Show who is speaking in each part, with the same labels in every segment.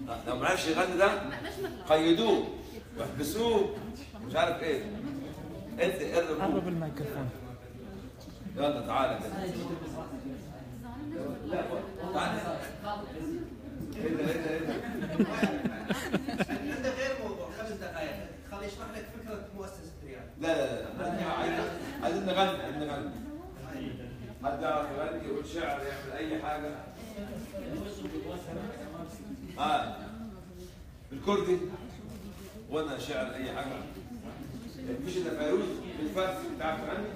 Speaker 1: لو ما عرفش يغني ده قيدوه واحبسوه مش عارف ايه انت قرب
Speaker 2: قرب الميكروفون
Speaker 1: يلا تعالى كده تعالى ايه ده ايه ده ايه ده
Speaker 3: هذا غير موضوع خمس دقائق خلي يشرح لك فكره مؤسسه ريال
Speaker 1: لا لا لا عايزين عايزين نغني عايزين نغني حد يعرف يغني يقول شعر يعمل اي حاجه اه بالكردي وانا شعر اي حاجه مش الا فيروز بالفارسي بتعرف تغني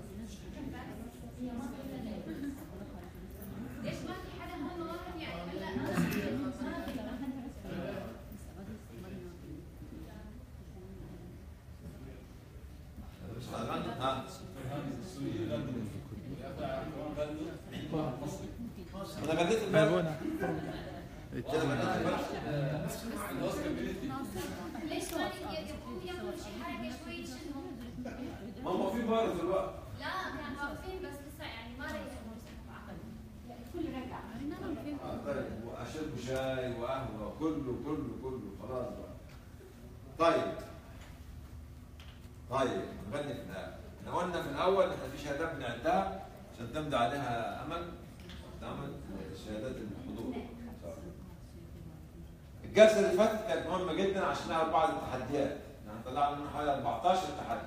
Speaker 4: ليش ما في حدا هون واحد يعني
Speaker 1: مش هتغني ها انا غنيت امبارح
Speaker 2: ابونا
Speaker 1: انا غنيت امبارح
Speaker 4: ليش ما يبقوا يعملوا شي حركه شوي شنو؟
Speaker 1: ما هو في بارز دلوقتي
Speaker 4: لا كانوا واقفين بس لسه يعني ما ريحوا كل ركعه
Speaker 1: آه، طيب واشربوا شاي وقهوه وكله كله كله خلاص بقى طيب طيب نغني في الآخر. احنا قلنا في الاول احنا في شهادات بنعدها عشان تمضي عليها امل تعمل شهادات الحضور الجلسه اللي فاتت كانت مهمه جدا عشان نعرف بعض التحديات يعني طلعنا منها حوالي 14 تحدي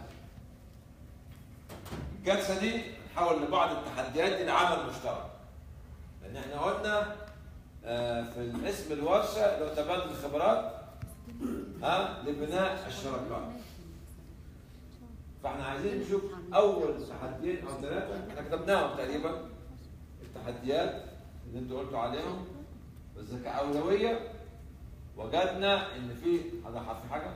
Speaker 1: الجلسه دي نحول لبعض التحديات دي لعمل مشترك لان احنا قلنا آه، في الاسم الورشه اللي هو تبادل الخبرات ها لبناء الشراكات فاحنا عايزين نشوف اول تحديين او ثلاثه احنا كتبناهم تقريبا التحديات اللي انتوا قلتوا عليهم بس كاولويه وجدنا ان في هذا حرف حاجه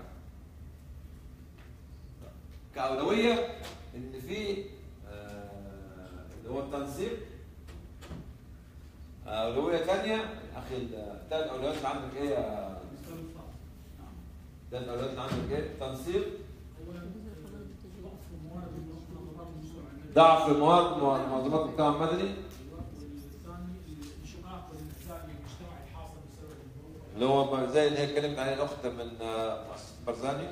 Speaker 1: كاولويه ان في آه، اللي هو التنسيق أولوية ثانية أخي الثلاث أولويات اللي عندك إيه يا ثلاث أولويات اللي عندك إيه؟ تنسيق ضعف المواد منظمات المجتمع المدني اللي هو زي اللي هي اتكلمت عليه الأخت من آه، مؤسسة برزاني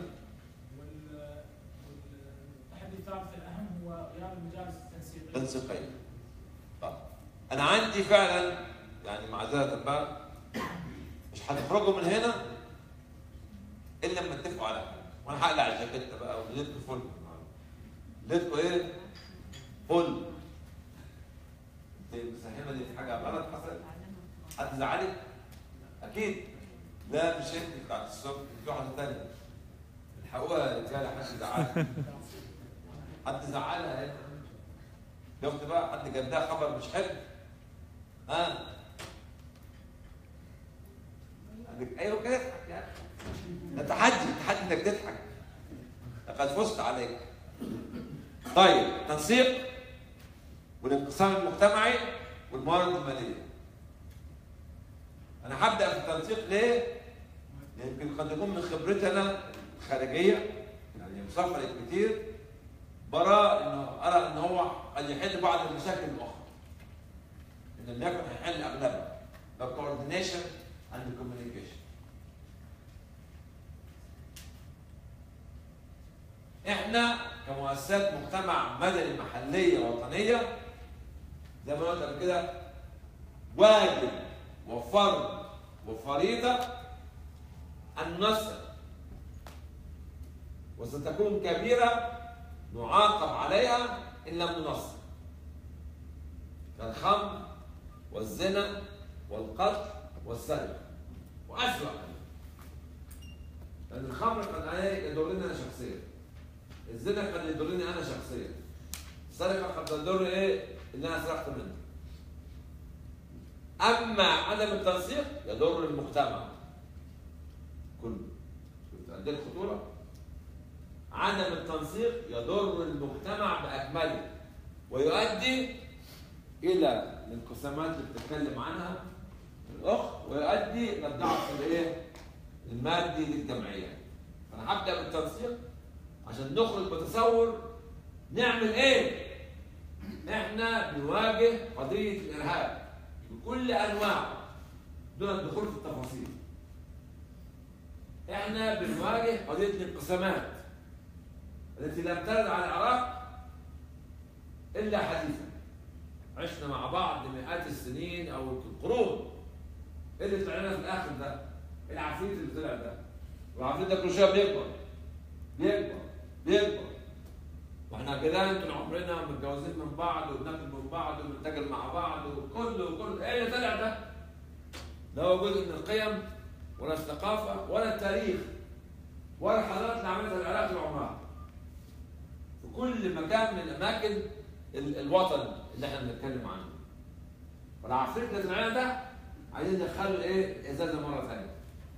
Speaker 5: التحدي الثالث الاهم هو غياب المجالس التنسيقيه
Speaker 1: تنسيقية طيب أنا عندي فعلا يعني معذرة بقى مش هتخرجوا من هنا إلا لما اتفقوا على حاجة وأنا هقلع الجاكيت بقى وليلتكم فل ليلتكم إيه؟ فل انت مساهمة دي في حاجة غلط حصلت؟ حد زعلك؟ أكيد لا مش انت بتاعت الصبح في واحدة تانية الحقوها يا رجالة حد زعلها حد زعلها ايه؟ شفت بقى حد جاب لها خبر مش حلو ها عندك ايوه كده اضحك يعني ده تحدي تحدي انك تضحك لقد فزت عليك طيب تنسيق والانقسام المجتمعي والموارد الماليه انا هبدا في التنسيق ليه؟ لان يمكن قد يكون من خبرتنا الخارجيه يعني مسافر كتير برى انه ارى ان هو قد يحل بعض المشاكل الاخرى ان لم يكن هيحل اغلبها the coordination and the communication احنا كمؤسسات مجتمع مدني محليه وطنيه زي ما قلت قبل كده واجب وفرض وفريضه ان نصل وستكون كبيره نعاقب عليها ان لم ننصر كالخمر والزنا والقتل والسرقه واسوأ لان الخمر قد إيه يضرني انا شخصيا الزنا قد يضرني انا شخصيا السرقه قد تضر ايه اللي انا سرقت منه اما عدم التنسيق يضر المجتمع كله شفت قد ايه الخطوره عدم التنسيق يضر المجتمع باكمله ويؤدي الى الانقسامات اللي بتتكلم عنها الاخت ويؤدي الى الضعف الايه؟ المادي للجمعيه. فانا هبدا بالتنسيق عشان نخرج بتصور نعمل ايه؟ احنا بنواجه قضيه الارهاب بكل انواعه دون الدخول في التفاصيل. احنا بنواجه قضيه الانقسامات التي لم ترد على العراق الا حديثا عشنا مع بعض مئات السنين او القرون ايه اللي طلع لنا في الاخر ده؟ إيه العفريت اللي طلع ده والعفريت ده كل شويه بيكبر بيكبر بيكبر واحنا كده انتوا عمرنا متجوزين من بعض وبناكل من بعض وبنتاجر مع بعض وكله وكله ايه اللي طلع ده؟ لا هو جزء من القيم ولا الثقافه ولا التاريخ ولا الحضارات اللي عملتها العراق طول عمرها. في كل مكان من اماكن ال- الوطن اللي احنا بنتكلم عنه. والعفريت اللي طلع لنا ده عايزين ندخله ايه؟ ازازه مره ثانيه.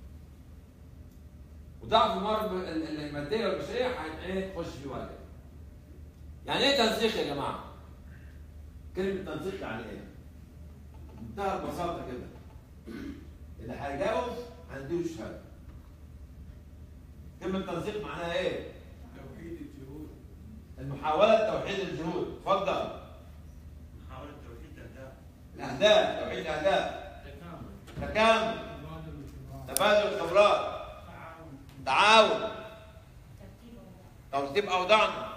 Speaker 1: وضعف الموارد ال- ال- الماديه والبشريه هن- ايه تخش في واجب. يعني ايه تنسيق يا جماعه؟ كلمه تنسيق يعني ايه؟ بمنتهى البساطه كده. اللي هيجاوب هنديله الشهاده. كلمه تنسيق معناها ايه؟
Speaker 2: توحيد الجهود
Speaker 1: المحاوله توحيد الجهود، اتفضل.
Speaker 2: محاولة توحيد الأهداف
Speaker 1: الاهداف، توحيد الاهداف،
Speaker 5: تكامل
Speaker 1: تكامل،
Speaker 5: تبادل الخبرات
Speaker 1: تبادل الخبرات،
Speaker 5: تعاون
Speaker 1: تعاون،
Speaker 4: ترتيب ووضع.
Speaker 1: ترتيب اوضاعنا.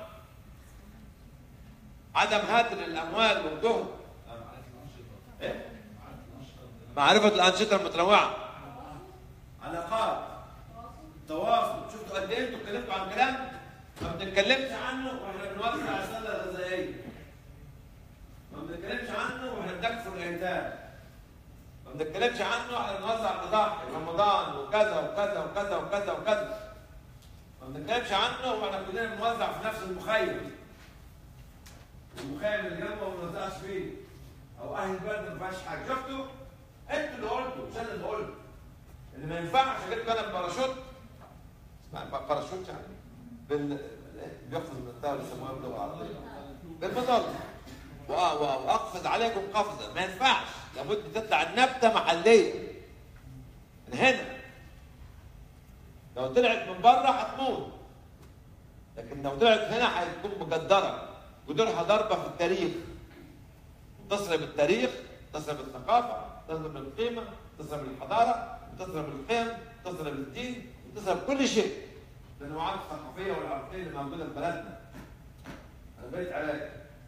Speaker 1: عدم هدر الاموال والجهد. إيه؟ معرفة الأنشطة المتنوعة. علاقات. تواصل، شفتوا قد إيه أنتوا اتكلمتوا عن كلام ما بنتكلمش عنه وإحنا بنوزع السلة الغذائية. ما بنتكلمش عنه وإحنا بنكسر الأيتام. ما بنتكلمش عنه وإحنا بنوزع الأضاحي رمضان وكذا وكذا وكذا وكذا وكذا. ما بنتكلمش عنه واحنا كلنا بنوزع في نفس المخيم. المخيم اللي جنبه ما بنوزعش فيه. او اهل البلد ما فيهاش حاجه، شفتوا؟ انتوا اللي قلتوا مش انا اللي قلت. اللي ما ينفعش اجيب انا بباراشوت اسمع باراشوت يعني بال بيقفز من الطياره بيسموها باللغه العربيه. بالمظله. وأ- وأ- واقفز عليكم قفزه، ما ينفعش، لابد تطلع النبته محليه. من هنا لو طلعت من بره هتموت لكن لو طلعت هنا هتكون مجدره جذورها ضربه في التاريخ تصل بالتاريخ تصل بالثقافه تصل بالقيمه تصل بالحضاره تصل بالقيم تصل بالدين تصل بكل شيء التنوعات الثقافيه والعرقيه اللي موجوده في بلدنا انا بقيت علاج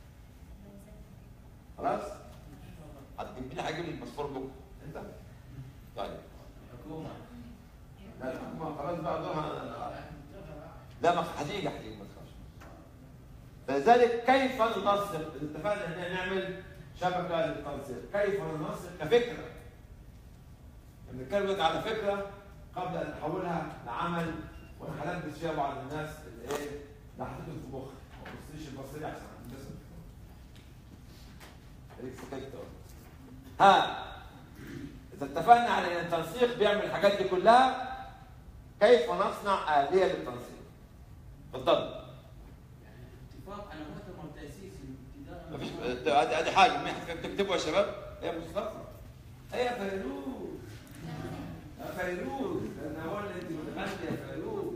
Speaker 1: خلاص هتجيب مين هيجيب لي الباسبور بكره انت طيب
Speaker 2: الحكومة
Speaker 1: لا الحكومه خلاص بقى دورها لا ما هتيجي هتيجي ما تخافش فلذلك كيف ننسق اتفقنا ان نعمل شبكه للتنسيق كيف ننسق كفكره بنتكلم دلوقتي على فكره قبل ان نحولها لعمل وانا هلبس فيها بعض الناس اللي ايه لا هتدخل في مخي ما تبصيش البصري احسن هتلبسها في مخي. خليك سكت أهو. ها اذا اتفقنا على ان التنسيق بيعمل الحاجات دي كلها كيف نصنع آلية للتنسيق؟ اتفضل
Speaker 2: اتفاق على مؤتمر تأسيس ابتداء
Speaker 1: مفيش ادي ادي حاجه مين تكتبوا يا شباب هي مصطفى هي فيروز يا فيروز انا هو اللي انت بتغني يا فيروز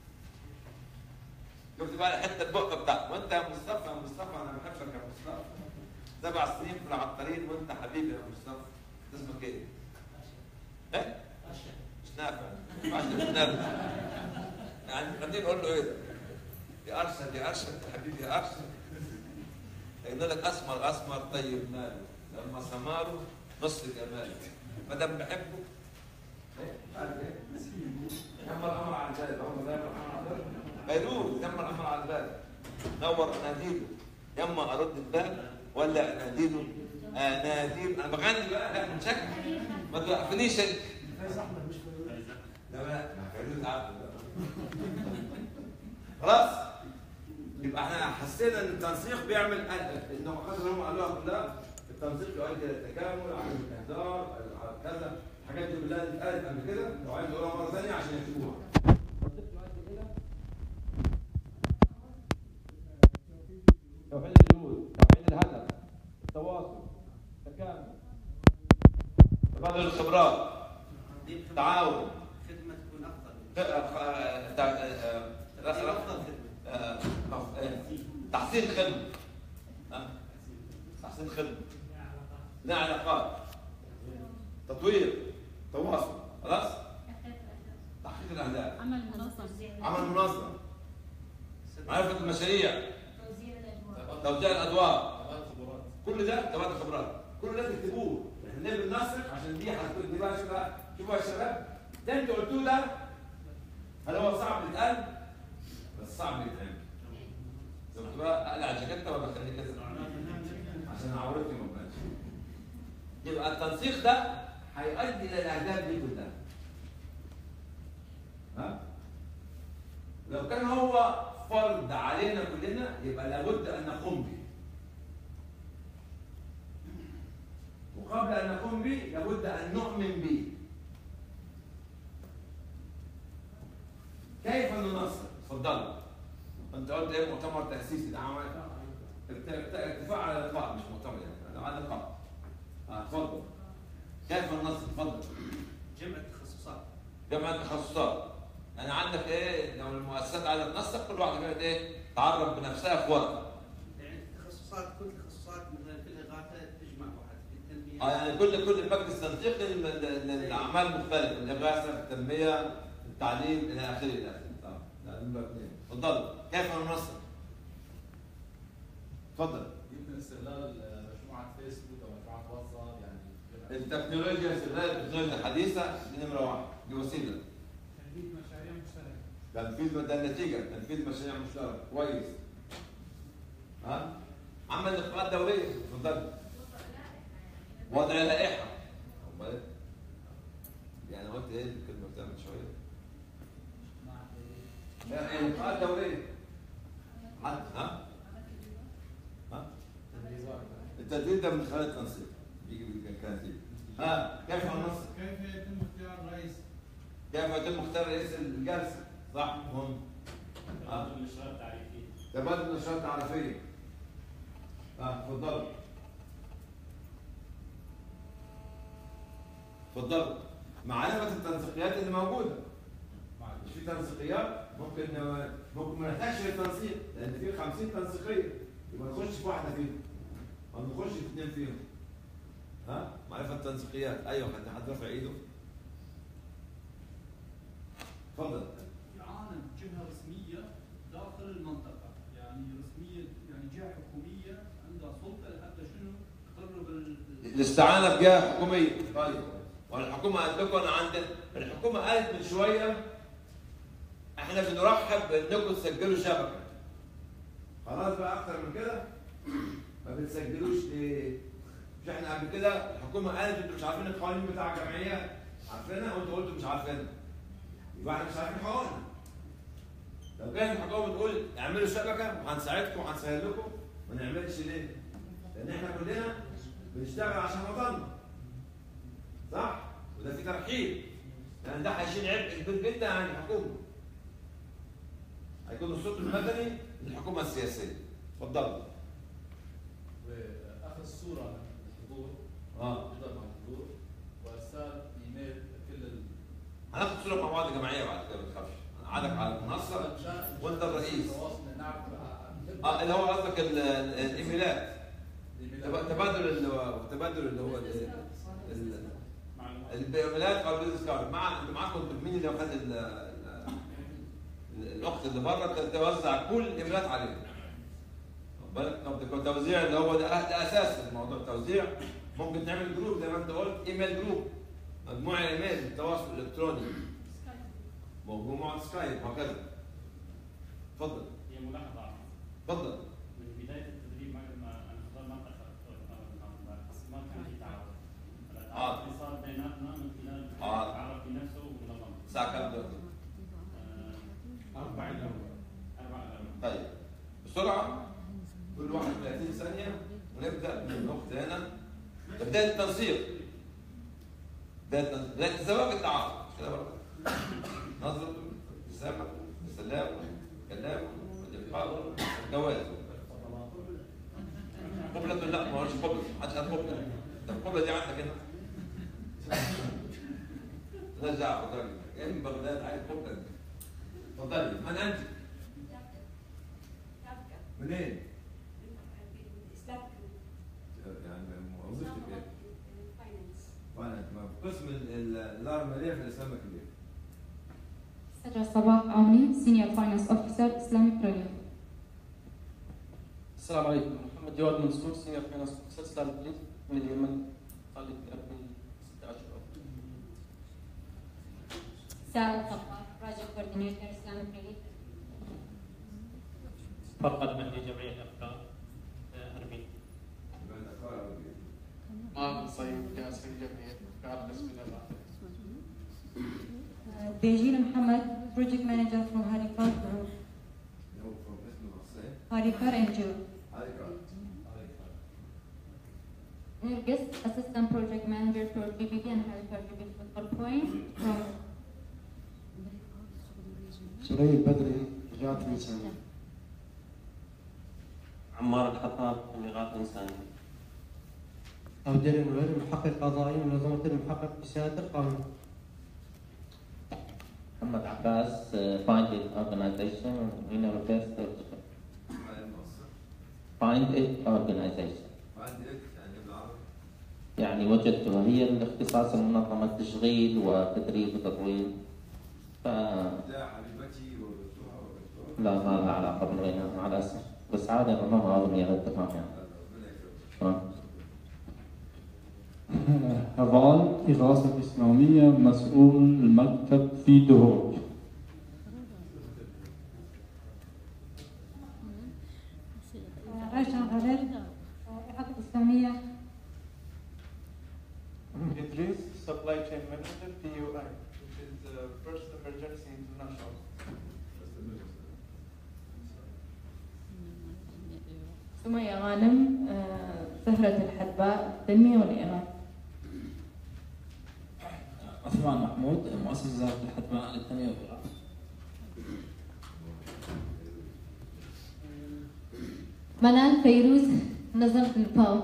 Speaker 1: شفت بقى حته البقه بتاعتك وانت يا مصطفى يا مصطفى انا بحبك يا مصطفى سبع سنين في العطارين وانت حبيبي يا مصطفى اسمك ايه؟ ايه؟ مش نافع عشان مش نافع يعني خليني نقول له ايه ده؟ يا ارشد يا ارشد يا حبيبي يا ارشد يقول لك اسمر اسمر طيب ماله لما سماره نص جماله ما دام بحبه إيه؟ مش عارف ايه يما الامر على الباب هم دايما الامر على الباب فيروز يما الامر على الباب نور اناديله يما ارد الباب ولا اناديله اناديل انا بغني بقى لا من شكل ما توقفنيش انت
Speaker 5: فايز احمد مش فايز
Speaker 1: لا لا فيروز عبد خلاص يبقى احنا حسينا ان التنسيق بيعمل النقاط اللي هم قالوها كلها التنسيق يؤدي الى التكامل عدم الاهدار كذا الحاجات دي كلها اتقالت قبل كده لو عايز اقولها مره ثانيه عشان يكتبوها التنسيق يؤدي الى توحيد الجهود توحيد الهدف التواصل التكامل تبادل الخبرات تعاون
Speaker 3: خدمه تكون افضل
Speaker 1: افضل
Speaker 3: افضل خدمه
Speaker 1: تحسين خدمه آه. تحسين خدمه لا علاقات تطوير تواصل خلاص تحقيق الاهداف المشاريع
Speaker 4: توزيع الادوار
Speaker 1: توزيع الادوار
Speaker 6: تبادل خبرات
Speaker 1: كل ده تبادل خبرات كل ده تكتبوه احنا ليه بننسق عشان دي هتكون دي بقى شباب شوفوا يا شباب ده انتوا قلتوه ده هل هو صعب يتقال بس صعب يتعمل سمحت بقى اقلع الجاكيته ولا اخليه كده عشان عورتي ما تبانش يبقى التنسيق ده هيؤدي الى الاهداف دي كلها ها لو كان هو فرض علينا كلنا يبقى لابد ان نقوم به وقبل ان نقوم به لابد ان نؤمن به كيف ننصر؟ اتفضلوا انت قلت ايه مؤتمر تاسيسي ده عمل ارت- ارت- ارتفاع على لقاء مش مؤتمر يعني انا على لقاء اه اتفضل كيف النصر اتفضل
Speaker 3: جمع التخصصات
Speaker 1: جمع التخصصات انا عندك ايه لو المؤسسات عايزه تنسق كل واحده كده ايه تعرف بنفسها في ورقه
Speaker 3: يعني التخصصات كل تخصصات مثلا في الاغاثه تجمع واحد في التنميه
Speaker 1: اه يعني كل كل مجلس تنسيقي لل- لل- للاعمال المختلفه الاغاثه التنميه التعليم الى اخره الى اخره اه ده نمرة اثنين اتفضل كيف ننسق؟ اتفضل
Speaker 6: يمكن استغلال مجموعه فيسبوك او مجموعه واتساب يعني
Speaker 1: التكنولوجيا استغلال التكنولوجيا الحديثه دي نمره واحد دي وسيله
Speaker 5: تنفيذ مشاريع مشتركه
Speaker 1: تنفيذ ده النتيجه تنفيذ مشاريع مشتركه كويس ها عمل لقاءات دوليه اتفضل وضع لائحه امال إيه؟ يعني قلت ايه الكلمه بتاعت من شويه لا إيه، لقاءات دوليه حد ها ها
Speaker 6: تدريبات
Speaker 1: التدريب ده من خلال التنسيق بيجي بالكنتيج ها كيف النص
Speaker 5: كيف يتم اختيار الرئيس؟
Speaker 1: كيف يتم اختيار رئيس الجلسه صح مهم ها
Speaker 2: الاشراف التعريفي
Speaker 1: تبادل نشاط تعريفيه اه اتفضلوا اتفضلوا معرفة التنسيقيات اللي موجودة مش في تنسيقيات ممكن ممكن ما نحتاجش للتنسيق لأن في 50 تنسيقية يبقى نخش في واحدة فيهم أو نخش في اثنين فيهم ها معرفة التنسيقيات أيوه حد حد رفع إيده اتفضل
Speaker 7: يعانى جهة رسمية داخل المنطقة يعني رسمية يعني جهة حكومية عندها سلطة لحتى شنو تقرب ال-
Speaker 1: الاستعانة بجهة حكومية طيب والحكومة قالت لكم أنا عندنا الحكومة قالت من شوية احنا بنرحب بانكم تسجلوا شبكة خلاص بقى أكتر من كده ما بتسجلوش ليه؟ مش احنا قبل كده الحكومة قالت انتوا مش عارفين القوانين بتاع الجمعيات عارفينها وانتوا قلتوا مش عارفينها يبقى احنا مش عارفين حقوقنا لو كانت الحكومة بتقول اعملوا شبكة وهنساعدكم وهنسهل لكم ما نعملش ليه؟ لأن احنا كلنا بنشتغل عشان وطننا صح؟ وده في ترحيب لان ده هيشيل عبء كبير جدا عن الحكومه هيكون الصوت المدني للحكومه السياسيه اتفضل
Speaker 6: واخذ صوره من الحضور
Speaker 1: اه
Speaker 6: يحضر مع الحضور وارسال ايميل كل ال
Speaker 1: هناخد صوره مع بعض جماعيه بعد كده ما تخافش قعدك على المنصه وانت الرئيس
Speaker 6: تواصل نعرف
Speaker 1: اه اللي هو قصدك ال- ال- الايميلات تب-
Speaker 6: تبادل
Speaker 1: تبادل اللي هو تبادل اللي هو ال- ال- الايميلات او البيزنس كارد مع انتوا معاكم مين اللي واخد ال- ال- ال- الاخت اللي بره كانت توزع كل الايميلات عليهم واخد بالك طب ده كان توزيع اللي هو ده, ده اساس الموضوع التوزيع ممكن تعمل جروب زي ما انت قلت ايميل جروب مجموعه ايميل التواصل الالكتروني مجموعه سكايب وهكذا اتفضل
Speaker 8: هي ملاحظة
Speaker 1: اتفضل
Speaker 8: من بداية التدريب ما ما أنا خلال ما تأخرت بس ما كان في تعاون.
Speaker 1: آه.
Speaker 8: التعاون اللي صار بيناتنا من خلال
Speaker 1: آه.
Speaker 8: تعرف بنفسه ومنظمة.
Speaker 1: الساعه كام دلوقتي؟
Speaker 8: آه،
Speaker 5: أربع الأول
Speaker 8: أربعة أربعة.
Speaker 1: طيب بسرعه كل واحد 30 ثانيه ونبدا من النقطه هنا بدايه التنسيق بدايه التنسيق بدايه الزواج التعارف مش كده برضه نظره ابتسامه سلام كلام اللقاء الجواز قبلة لا ما هوش قبلة محدش قال قبلة ده القبلة دي عندك هنا رجع الراجل جاي من بغداد عايز قبلة دي. اتفضلي من انت؟ منين؟ يعني وظيفتك ايه؟ فاينانس ما في قسم ال- ال- الاداره الماليه في الاسلام الكبير
Speaker 9: سجل صباح عوني Senior Finance Officer Islamic Relief السلام عليكم محمد جواد منصور سينيور فاينانس اوفيسر ستار بليز من اليمن خالد ابني ست اشهر
Speaker 10: سارة الطباخ بروجكت كوردينيتور اسلامك ريليف
Speaker 8: فرقد مهدي جمعية أفكار آه، أربيل
Speaker 9: ما صيب جاسر جمعية افكار بسم الله
Speaker 10: بيجين محمد بروجكت مانجر فروم هاري كار جروب هاري كار ان جو نرجس assistant project manager for BBB and Harry Potter BBB football point from
Speaker 11: سري البدري جات من سنة
Speaker 12: عمار الحطاب ميقات إنساني
Speaker 11: عبد الوهير محقق قضائي من منظمة المحقق بسيادة القانون
Speaker 12: محمد عباس فايند ات اورجنايزيشن يونيفرسيتي فايند ات اورجنايزيشن يعني وجدتها هي الاختصاص المنظمة تشغيل وتدريب وتطوير ف لا ما لها علاقة بالغنى مع الأسف بس عادي المهم أظن هذا التفاهم يعني شكرا
Speaker 13: هضال إغاثة إسلامية مسؤول المكتب في دهوك
Speaker 10: عائشة غدر إعادة إسلامية
Speaker 9: Idris, Supply Chain Manager, PUI, which is the First Emergency International.
Speaker 14: سمية غانم آه، زهرة الحدباء التنمية والإعلام
Speaker 15: عثمان محمود مؤسس وزارة الحدباء للتنمية والإغاثة
Speaker 10: منال فيروز نظمة الباو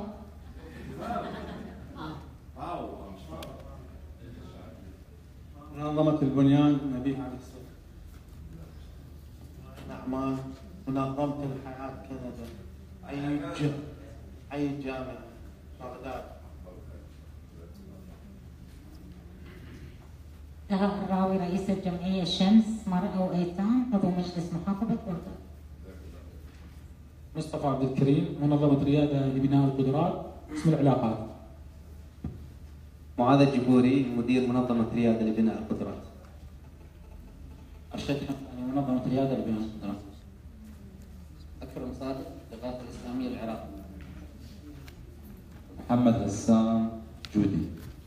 Speaker 11: منظمة البنيان نبيه علي الصف نعمان منظمة الحياة كندا أي ج... أي جامعة بغداد
Speaker 10: نهى الراوي رئيس الجمعية شمس مرأة وأيتام عضو مجلس محافظة بغداد
Speaker 16: مصطفى عبد الكريم منظمة ريادة لبناء القدرات اسم العلاقات
Speaker 17: معاذ الجبوري مدير منظمة ريادة لبناء القدرات
Speaker 15: أرشد حمداني منظمة ريادة لبناء القدرات
Speaker 12: أكرم صادق الإغاثة الإسلامية العراق
Speaker 13: محمد هسام جودي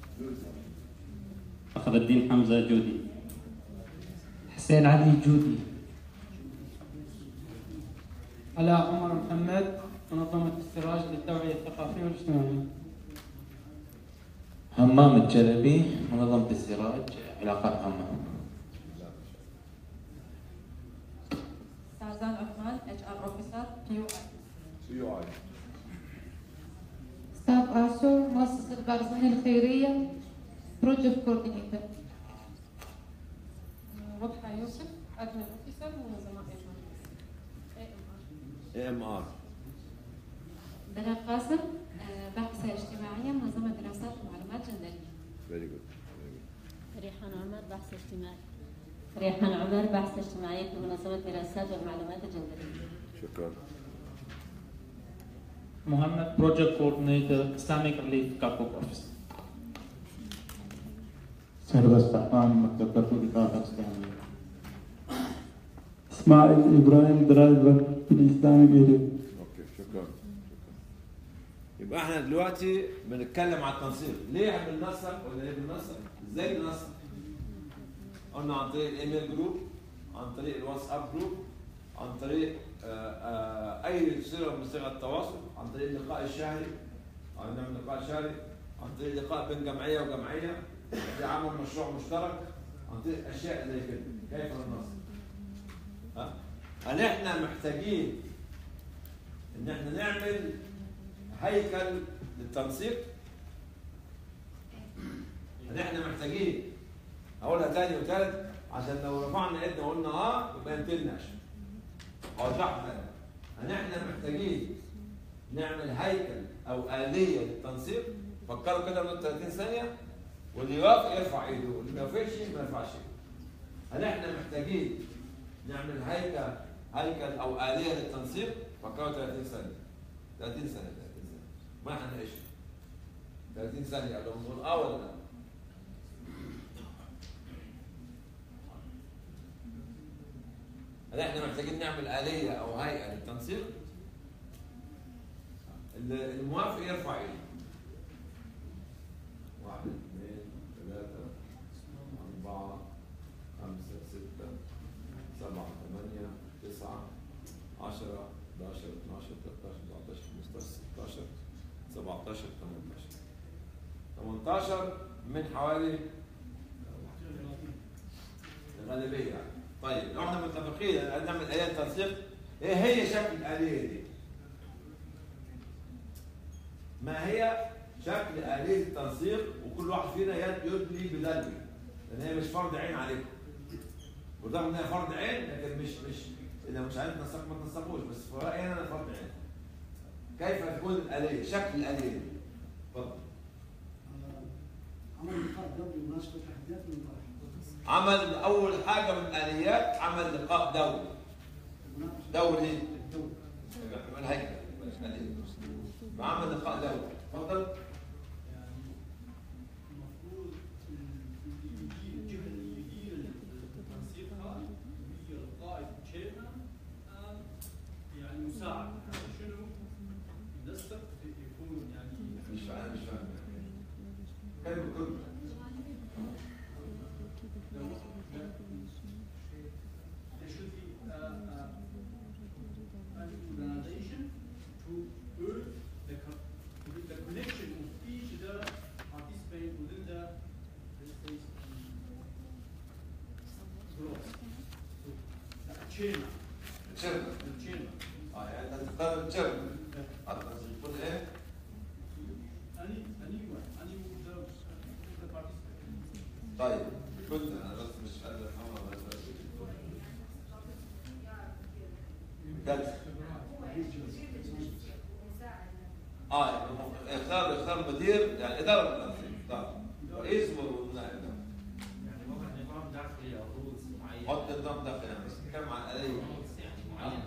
Speaker 8: فخر الدين حمزة جودي
Speaker 16: حسين علي جودي علاء عمر محمد منظمة السراج للتوعية الثقافية والاجتماعية
Speaker 17: همام الجلبي منظمة السراج علاقات عامة
Speaker 10: سازان عثمان اتش ار اوفيسر بي يو اي ستاف آسو مؤسسة البارزانية الخيرية بروجكت كوردينيتور وضحى يوسف ادمن اوفيسر منظمة
Speaker 1: اي ام ار
Speaker 10: دلال قاسم آه، باحثة اجتماعية منظمة دراسات ومعلومات جندرية
Speaker 1: فيري جود
Speaker 18: ريحان عمر بحث اجتماعي
Speaker 10: ريحان عمر باحثة اجتماعية في منظمة دراسات والمعلومات الجندرية
Speaker 1: شكرا
Speaker 16: محمد بروجكت كوردينيتور اسلاميك ريليف كاركوك اوفيس
Speaker 13: سهربس بحمان مكتب كركوك إغاثة إسلامية إسماعيل إبراهيم درايفر في الإسلامي بيريو
Speaker 1: اوكي شكرا شكرا يبقى احنا دلوقتي بنتكلم على التنسيق ليه بننسق ولا ليه بننسق ازاي بننسق قلنا عن طريق الايميل جروب عن طريق الواتساب جروب عن طريق آه، آه، اي صيغه من صيغ التواصل عن طريق اللقاء الشهري عن نعمل لقاء شهري عن طريق لقاء بين جمعيه وجمعيه في عمل مشروع مشترك عن طريق اشياء زي كده كيف ننسق ها؟ هل احنا محتاجين ان احنا نعمل هيكل للتنسيق هل احنا محتاجين اقولها تاني وتالت عشان لو رفعنا ايدنا وقلنا اه يبقى نتناش اوضحها تاني هل احنا محتاجين نعمل هيكل او آلية للتنسيق فكروا كده من 30 ثانية واللي يوافق يرفع ايده واللي ما يوافقش ما يرفعش ايده هل احنا محتاجين نعمل هيكل هيكل او آلية للتنسيق فكروا 30 ثانية 30 سنه 30 سنه ما حنعيش 30 ثانيه قبل ما نقول اه ولا لا؟ هل احنا محتاجين نعمل آلية أو هيئة للتنسيق؟ اللي- الموافق يرفع ايده. واحد اثنين ثلاثة أربعة خمسة ستة سبعة ثمانية تسعة عشرة 11 12 13 14 15 16 17 18 18 من حوالي الغالبية يعني. طيب لو احنا متفقين ان نعمل آلية تنسيق ايه هي شكل الآلية دي؟ ما هي شكل آلية التنسيق وكل واحد فينا يد- يدلي بدلوي لأن هي مش فرض عين عليكم ورغم إنها فرض عين لكن مش مش إذا مش عايز تنسق ما تنسقوش بس في رأيي أنا فرض عين كيف تكون الآلية؟ شكل الآلية دي اتفضل
Speaker 19: عمل لقاء دولي مناسبة تحديات المنطقة
Speaker 1: عمل أول حاجة من الآليات عمل لقاء دولي دولي من هيكل مش آلية. عمل لقاء دولي اتفضل
Speaker 7: المفروض الجهه اللي يدير التنسيق هذا هي القائد تشيرمان يعني مساعد شنو ينسق يكون يعني
Speaker 1: مش فاهم مش فاهم كلمة كلمة
Speaker 7: There should be uh, uh, an organization to build the, co- with the connection of each the participant within the, let's say, um, group. So, the chairman.
Speaker 1: chairman.
Speaker 7: The chairman.
Speaker 1: اه يعني انت تختار التشيرمان يكون ايه؟
Speaker 7: Any, anyone, any of the, the participants.
Speaker 1: طيب كنت انا بس مش قادر افهمها بس بجد اه يعني هو اختار اختار مدير يعني اداره التنظيم اختار رئيس والنائب
Speaker 2: يعني ممكن نظام داخلي او رولز معين
Speaker 1: حط نظام داخلي يعني بس نتكلم عن الاليه
Speaker 2: يعني معين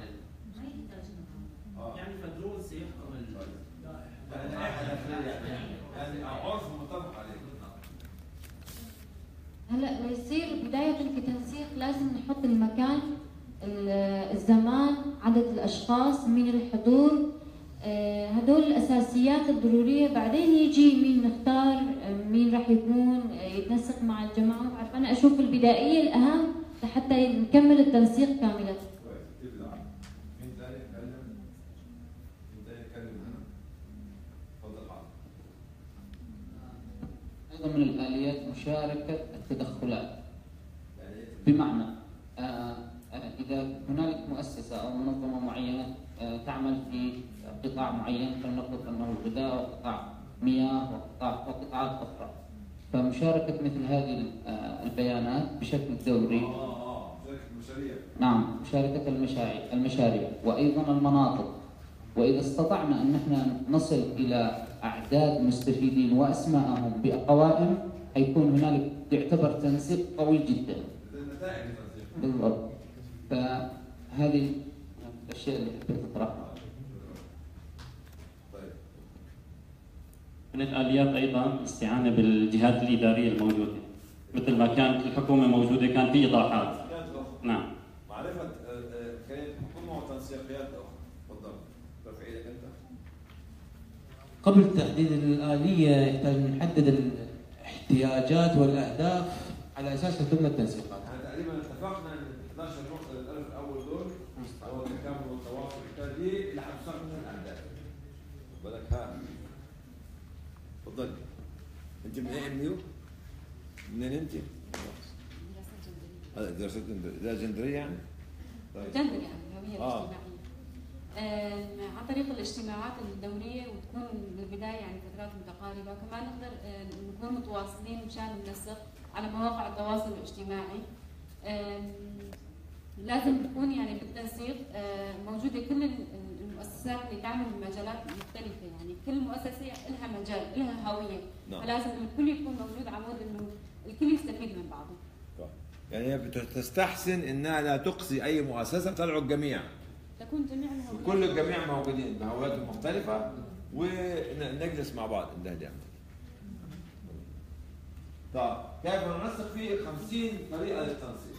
Speaker 2: يعني فالرولز يحكم ال
Speaker 1: يعني لائحه داخليه يعني يعني عرف متفق عليه
Speaker 10: هلا ليصير بداية التنسيق لازم نحط المكان ال- الزمان عدد الأشخاص مين الحضور آه، هدول الأساسيات الضرورية بعدين يجي مين نختار آه، مين راح يكون آه، يتنسق مع الجماعة بعرف أنا أشوف البدائية الأهم لحتى نكمل التنسيق كاملة
Speaker 1: كويس تبدا مين تاني يتكلم؟ مين تاني يتكلم هنا؟ اتفضل حاضر
Speaker 12: أيضا من الآليات مشاركة التدخلات بمعنى آه، آه، إذا هنالك مؤسسة أو منظمة معينة آه، تعمل في قطاع معين فلنفرض أنه الغذاء وقطاع مياه وقطاع وقطاعات أخرى فمشاركة مثل هذه ال- آه، البيانات بشكل دوري
Speaker 1: اه اه شركه المشاريع
Speaker 12: نعم مشاركة المشاريع المشاريع وأيضا المناطق وإذا استطعنا أن نحن نصل إلى أعداد مستفيدين وأسماءهم بقوائم حيكون هنالك يعتبر تنسيق قوي جدا
Speaker 1: النتائج التنسيق
Speaker 12: بالضبط فهذه الأشياء اللي حبيت أطرحها
Speaker 1: طيب
Speaker 8: من الآليات أيضا الاستعانة بالجهات الإدارية الموجودة مثل ما كانت الحكومة موجودة كان في إيضاحات
Speaker 1: كانت اخرى
Speaker 8: نعم
Speaker 1: معرفه آه، آه، كانت حكومه وتنسيقيات اخرى اتفضل رفع ايدك انت
Speaker 17: قبل تحديد الآلية يحتاج نحدد الاحتياجات والأهداف على أساسها تبنى التنسيقات.
Speaker 1: احنا تقريبا اتفقنا ان 11 نقطه للالف الاول دول هو التكامل والتواصل والبتاع دي اللي هتصنع منها الاهداف خد بالك ها اتفضل انت من ايه ام يو؟ منين انت؟ هذا دراسات ده جندريه يعني؟ طيب
Speaker 20: جندر يعني الهوية
Speaker 1: اه
Speaker 20: الاجتماعية. آم، عن طريق الاجتماعات الدورية وتكون بالبداية يعني فترات متقاربة كمان نقدر آه، نكون متواصلين مشان ننسق على مواقع التواصل الاجتماعي آم، لازم تكون يعني بالتنسيق آه، موجودة كل ال- المؤسسات اللي تعمل بمجالات مختلفة يعني كل مؤسسة لها مجال لها هوية
Speaker 1: نعم.
Speaker 20: فلازم الكل يكون موجود عمود انه الكل يستفيد من بعضه
Speaker 1: يعني هي بتستحسن انها لا تقصي اي مؤسسه تدعو الجميع
Speaker 20: تكون جميع الهويات
Speaker 1: كل الجميع موجودين بهوياتهم مختلفة ونجلس مع بعض الله يعمل طيب كيف ننسق في 50 طريقة للتنسيق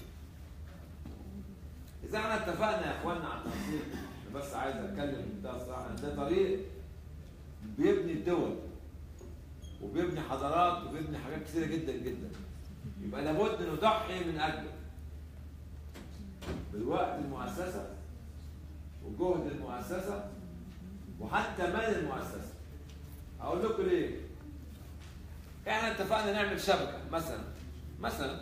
Speaker 1: إذا احنا اتفقنا يا إخواننا على التنسيق أنا بس عايز أتكلم بمنتهى الصراحة إن ده طريق بيبني الدول وبيبني حضارات وبيبني حاجات كثيرة جدا جدا يبقى لابد نضحي من أجله بالوقت المؤسسة وجهد المؤسسة وحتى مال المؤسسة أقول لكم ليه؟ احنا اتفقنا نعمل شبكة مثلا مثلا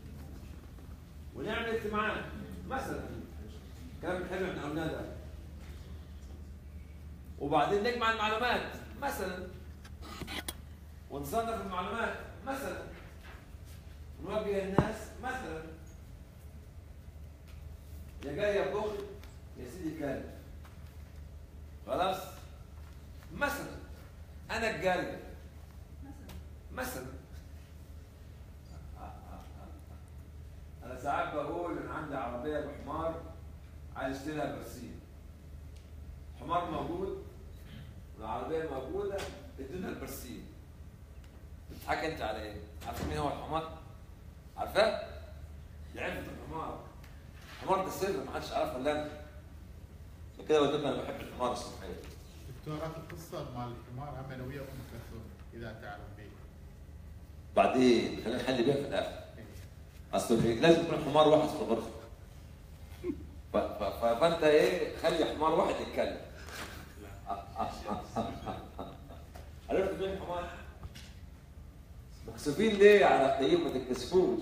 Speaker 1: ونعمل اجتماعات مثلا كلام الحلو احنا قلناه ده وبعدين نجمع المعلومات مثلا ونصنف المعلومات مثلا نوجه الناس مثلا يا جاي يا بخل يا سيدي كلب خلاص مثلا انا الجارية مثلا انا ساعات بقول ان عندي عربيه بحمار عايز اشتريها برسيم حمار موجود والعربيه موجوده ادينا البرسيم بتضحك انت على ايه؟ عارف مين هو الحمار؟ عارفاه؟ لعبة الحمار الحمار ده سر ما حدش عارفه الا انا عشان كده قلت لكم انا بحب الحمار الصبحيه
Speaker 21: دكتورة القصة مال الحمار هم أنا ويا أم كلثوم إذا تعلم به
Speaker 1: بعدين خلينا نحل بيها في الاخر اصل في لازم يكون حمار واحد في الغرفه ف- ف- ف- فانت ايه خلي حمار واحد يتكلم عرفت مين الحمار؟ مكسوفين ليه على الطيب ما تتكسفوش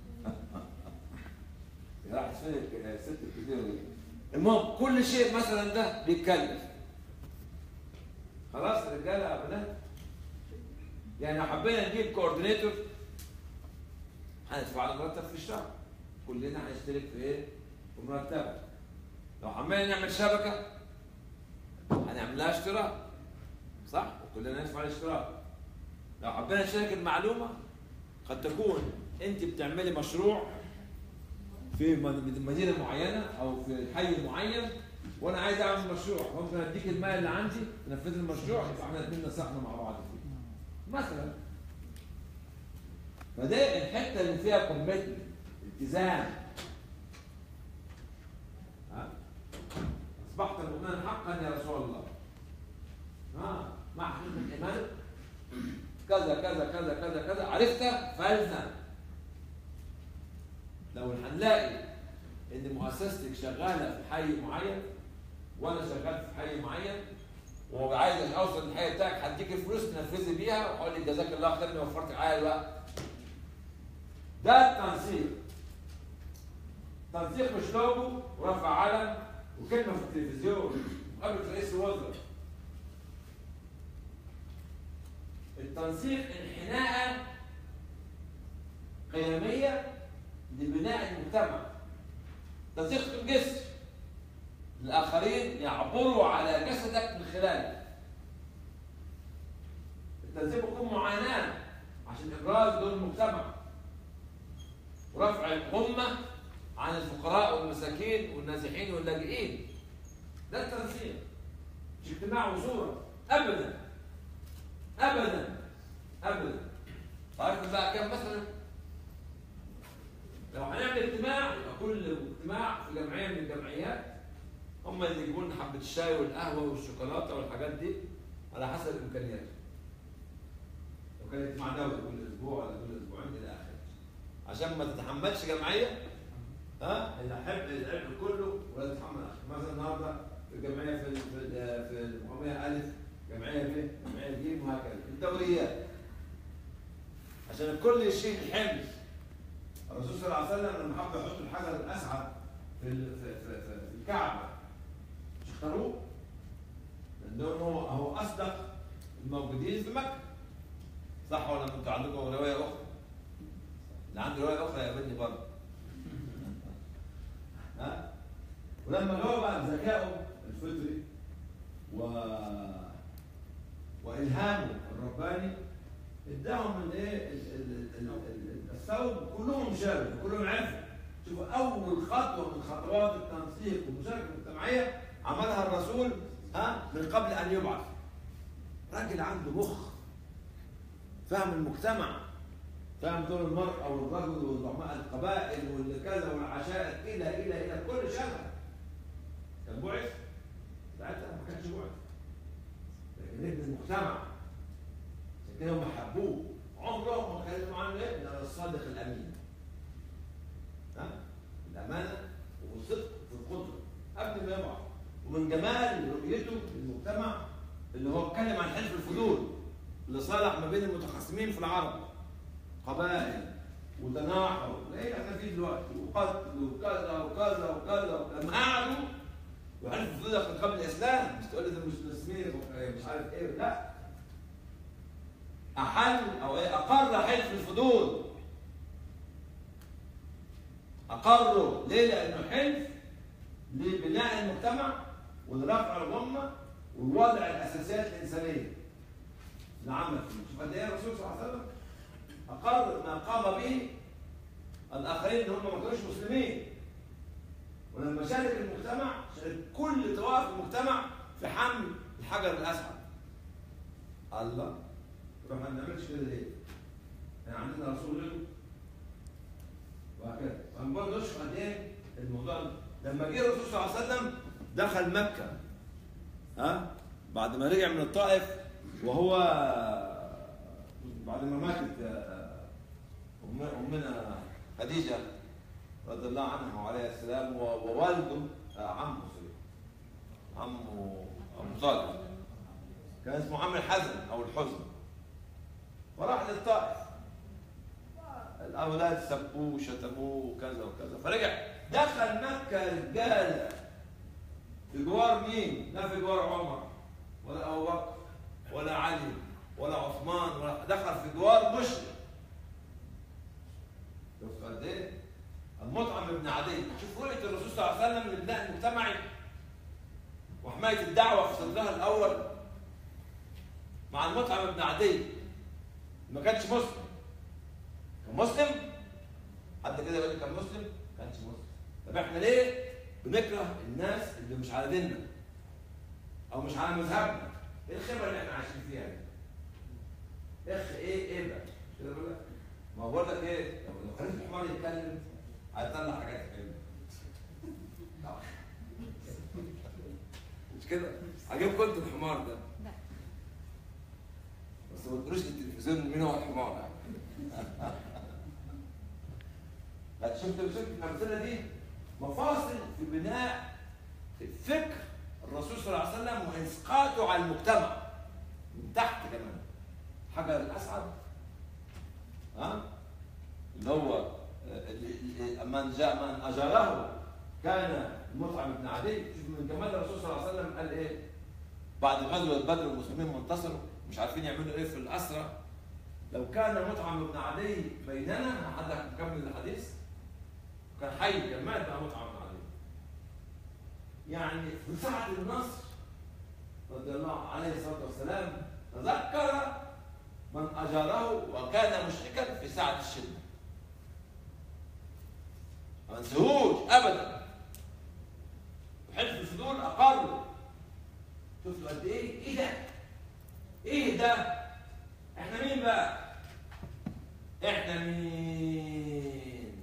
Speaker 1: يا راح فين الست الكبيره دي المهم كل شيء مثلا ده بيتكلف خلاص رجاله يا بنات يعني لو حبينا نجيب كوردينيتور هندفع له مرتب في الشهر كلنا هنشترك في ايه؟ في مرتبه لو حبينا نعمل شبكه هنعمل لها اشتراك صح؟ وكلنا ندفع الاشتراك لو حبينا نشارك المعلومه قد تكون انت بتعملي مشروع في من- مدينه معينه او في حي معين وانا عايز اعمل مشروع ممكن اديك المال اللي عندي تنفذ المشروع يبقى احنا الاثنين نسقنا مع بعض فيه مثلا فده الحته اللي فيها كوميتمنت التزام ها اصبحت مؤمنا حقا يا رسول الله ها مع حقيقه الايمان كذا كذا كذا كذا كذا عرفت فالزم لو هنلاقي ان مؤسستك شغاله في حي معين وانا شغال في حي معين وعايز اوصل للحي بتاعك هديك الفلوس تنفذي بيها وهقول لك جزاك الله خير اني وفرت معايا الوقت ده التنسيق تنسيق مش لوجو ورفع علم وكلمه في التلفزيون مقابله رئيس الوزراء التنسيق انحناء قيميه لبناء المجتمع تنسيق الجسر الآخرين يعبروا على جسدك من خلالك التنسيق يكون معاناة عشان إبراز دور المجتمع ورفع الأمة عن الفقراء والمساكين والنازحين واللاجئين ده التنسيق مش اجتماع وصورة أبدا أبدا أبدا تعرف بقى كم مثلا لو هنعمل اجتماع يبقى كل اجتماع في جمعيه من الجمعيات هم اللي يجيبوا لنا حبه الشاي والقهوه والشوكولاته والحاجات دي على حسب امكانياتهم. لو كان اجتماع دولي كل اسبوع ولا كل اسبوعين الى اخره. عشان ما تتحملش جمعيه ها اللي يحب العلم كله ولا تتحمل آخر. مثلا النهارده في الجمعيه في ال- في ال- في المقاميه الف جمعيه ب جمعيه ج وهكذا الدوريات عشان الكل يشيل الحمل الرسول صلى الله عليه وسلم لما حب يحط الحجر الاسعد في ال- في في, في, في الكعبه مش اختاروه لانه هو هو اصدق الموجودين في مكه صح ولا انتوا عندكم روايه اخرى؟ اللي عنده روايه اخرى يقابلني برضه ها ولما جاوب بقى بذكائه الفطري و والهامه الرباني اداهم من ايه ال- ال- ال- ال- الثوب كلهم شاركوا كلهم عرفوا شوفوا اول خطوه من خطوات التنسيق والمشاركه المجتمعيه عملها الرسول ها من قبل ان يبعث راجل عنده مخ فهم المجتمع فهم دور المرأة والرجل وزعماء القبائل والكذا والعشائر إلى إلى إلى كل شبه كان بعث ساعتها ما كانش بعث لكن ابن المجتمع عشان كده هم حبوه عمرهم ما كلموا عنه ايه؟ إلا الصادق الأمين ها؟ الأمانة والصدق في القدرة قبل ما يبعث ومن جمال رؤيته للمجتمع اللي هو اتكلم عن حلف الفضول اللي صالح ما بين المتخاصمين في العرب قبائل وتناحر زي احنا فيه دلوقتي وقتل وكذا وكذا وكذا لما قعدوا وحلف الفضول ده كان قبل الاسلام مش تقول لي ده مش مسلمين مش عارف ايه لا احل او ايه اقر حلف الفضول اقره ليه؟ لانه حلف لبناء المجتمع ولرفع الغمه ووضع الاساسيات الانسانيه العمل فيه شوف قد ايه الرسول صلى الله عليه وسلم اقر ما قام به الاخرين اللي هم ما كانوش مسلمين ولما شارك المجتمع شارك كل طوائف المجتمع في حمل الحجر الاسعد الله طب ما نعملش كده ليه؟ يعني عندنا رسول غيره وهكذا فنقول نشوف قد ايه الموضوع ده. لما جه الرسول صلى الله عليه وسلم دخل مكه ها بعد ما رجع من الطائف وهو بعد ما ماتت أم- امنا خديجه رضي الله عنها وعليها السلام و- ووالده آه، عمه سوري عمه ابو طالب كان اسمه عم الحزن او الحزن فراح للطائف الاولاد سبوه وشتموه وكذا وكذا فرجع دخل مكه رجاله في جوار مين؟ لا في جوار عمر ولا ابو بكر ولا علي ولا عثمان ولا دخل في جوار مشرك شوف قد ايه؟ المطعم بن عدي شوف رؤيه الرسول صلى الله عليه وسلم للبناء المجتمعي وحمايه الدعوه في صدرها الاول مع المطعم بن عدي ما كانش مسلم كان مسلم حد كده يقول لي كان مسلم ما كانش مسلم طب احنا ليه بنكره الناس اللي مش على ديننا او مش على مذهبنا ايه الخبره اللي احنا عايشين فيها دي اخ ايه ايه بقى كده بقول لك ما هو بقول لك ايه لو لو خليت الحمار يتكلم هيطلع حاجات حلوه طبعا. مش كده عجبكم انتوا الحمار ده بس ما تقولوش للتلفزيون مين هو الحمار يعني لا شفت شفت الامثله دي مفاصل في بناء الفكر الرسول صلى الله عليه وسلم واسقاطه على المجتمع من تحت كمان حجر الاسعد ها اللي هو اللي- اللي- من جاء من اجاره كان مطعم بن عدي شوف من جمال الرسول صلى الله عليه وسلم قال ايه بعد غزوه بدر المسلمين منتصروا مش عارفين يعملوا ايه في الاسرى لو كان مطعم بن عدي بيننا حد هنكمل الحديث كان حي كان مات بقى مطعم بن عدي يعني في ساعة النصر رضي الله عليه الصلاة والسلام تذكر من أجاره وكان مشركا في ساعة الشدة ما انسهوش أبدا حلف الفضول أقروا شفتوا قد إيه؟ إيه ده؟ إيه ده؟ إحنا مين بقى؟ إحنا مين؟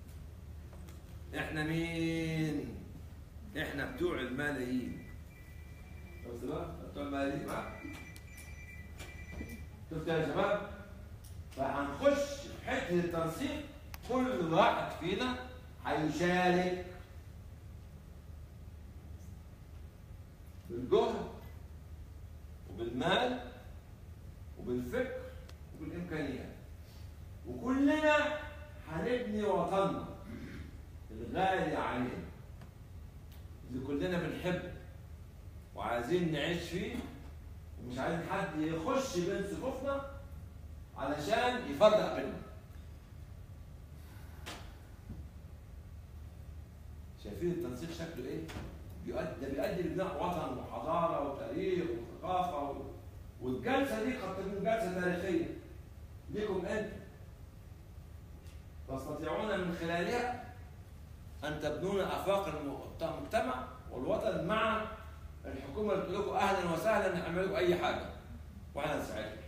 Speaker 1: إحنا مين؟ احنا بتوع الملايين شفت بقى بتوع الملايين بقى شفت يا شباب فهنخش في حته التنسيق كل واحد فينا هيشارك بالجهد وبالمال وبالفكر وبالامكانيات وكلنا هنبني وطننا الغالي علينا اللي كلنا بنحبه وعايزين نعيش فيه ومش عايزين حد يخش بين صفوفنا علشان يفرق بيننا شايفين التنسيق شكله ايه؟ بيؤدي ده بيؤدي لبناء وطن وحضاره وتاريخ وثقافه و... والجلسه دي قد تكون جلسه تاريخيه ليكم انتم تستطيعون من خلالها أن تبنون آفاق المجتمع والوطن مع الحكومه بتقول لكم اهلا وسهلا نعمل لكم اي حاجه واحنا نساعدكم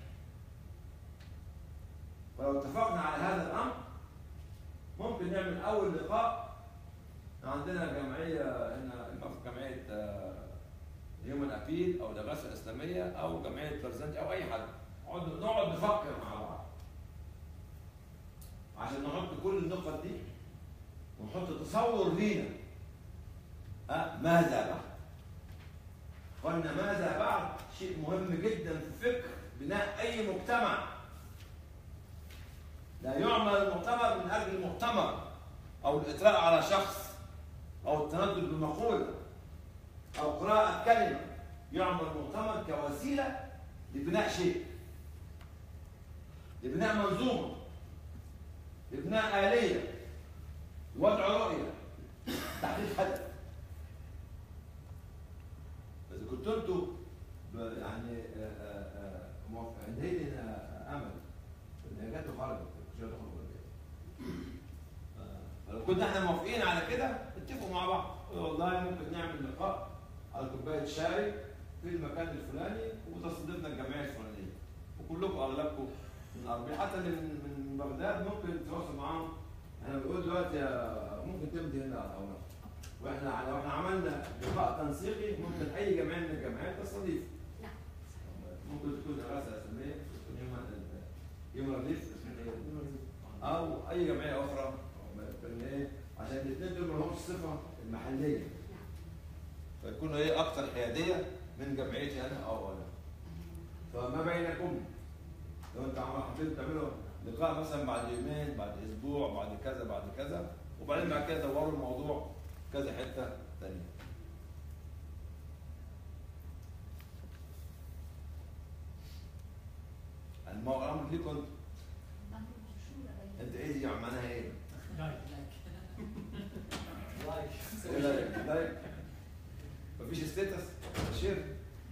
Speaker 1: فلو اتفقنا على هذا الامر ممكن نعمل اول لقاء عندنا جمعيه هنا اما في جمعيه هيومن ابيل او الاغاثه الاسلاميه او جمعيه برزنت او اي حد نقعد نقعد نفكر مع بعض عشان نحط كل النقط دي ونحط تصور لينا أه ماذا بعد؟ قلنا ماذا بعد شيء مهم جدا في فكر بناء اي مجتمع لا يعمل المؤتمر من اجل المؤتمر او الاطراء على شخص او التندد بمقوله او قراءه كلمه يعمل المؤتمر كوسيله لبناء شيء لبناء منظومه لبناء اليه وضع رؤيه تحديد هدف اذا كنت انتوا يعني عندي امل ان جت وخرجت مش هتخرج فلو كنا احنا موافقين على كده اتفقوا مع بعض والله ممكن نعمل لقاء على كوبايه شاي في المكان الفلاني وتستضيفنا الجمعيه الفلانيه وكلكم اغلبكم من اربعه حتى اللي من من بغداد ممكن تتواصل معاهم احنا بنقول دلوقتي ممكن تمضي هنا على الاوراق واحنا لو احنا عملنا لقاء تنسيقي ممكن اي جمعيه من الجمعيات تستضيف ممكن تكون اغاثه اسلاميه تكون يوم يوم الريف او اي جمعيه اخرى ايه عشان الاثنين دول ما لهمش صفه المحليه فيكونوا ايه اكثر حياديه من جمعيتي انا او انا فما بينكم لو انت عمال حبيت تعملوا لقاء مثلا بعد يومين بعد اسبوع بعد كذا بعد كذا وبعدين بعد كده دوروا الموضوع كذا حته ثانيه الامر ليكم انت انت ايه دي معناها ايه؟ لايك لايك مفيش ستيتس شير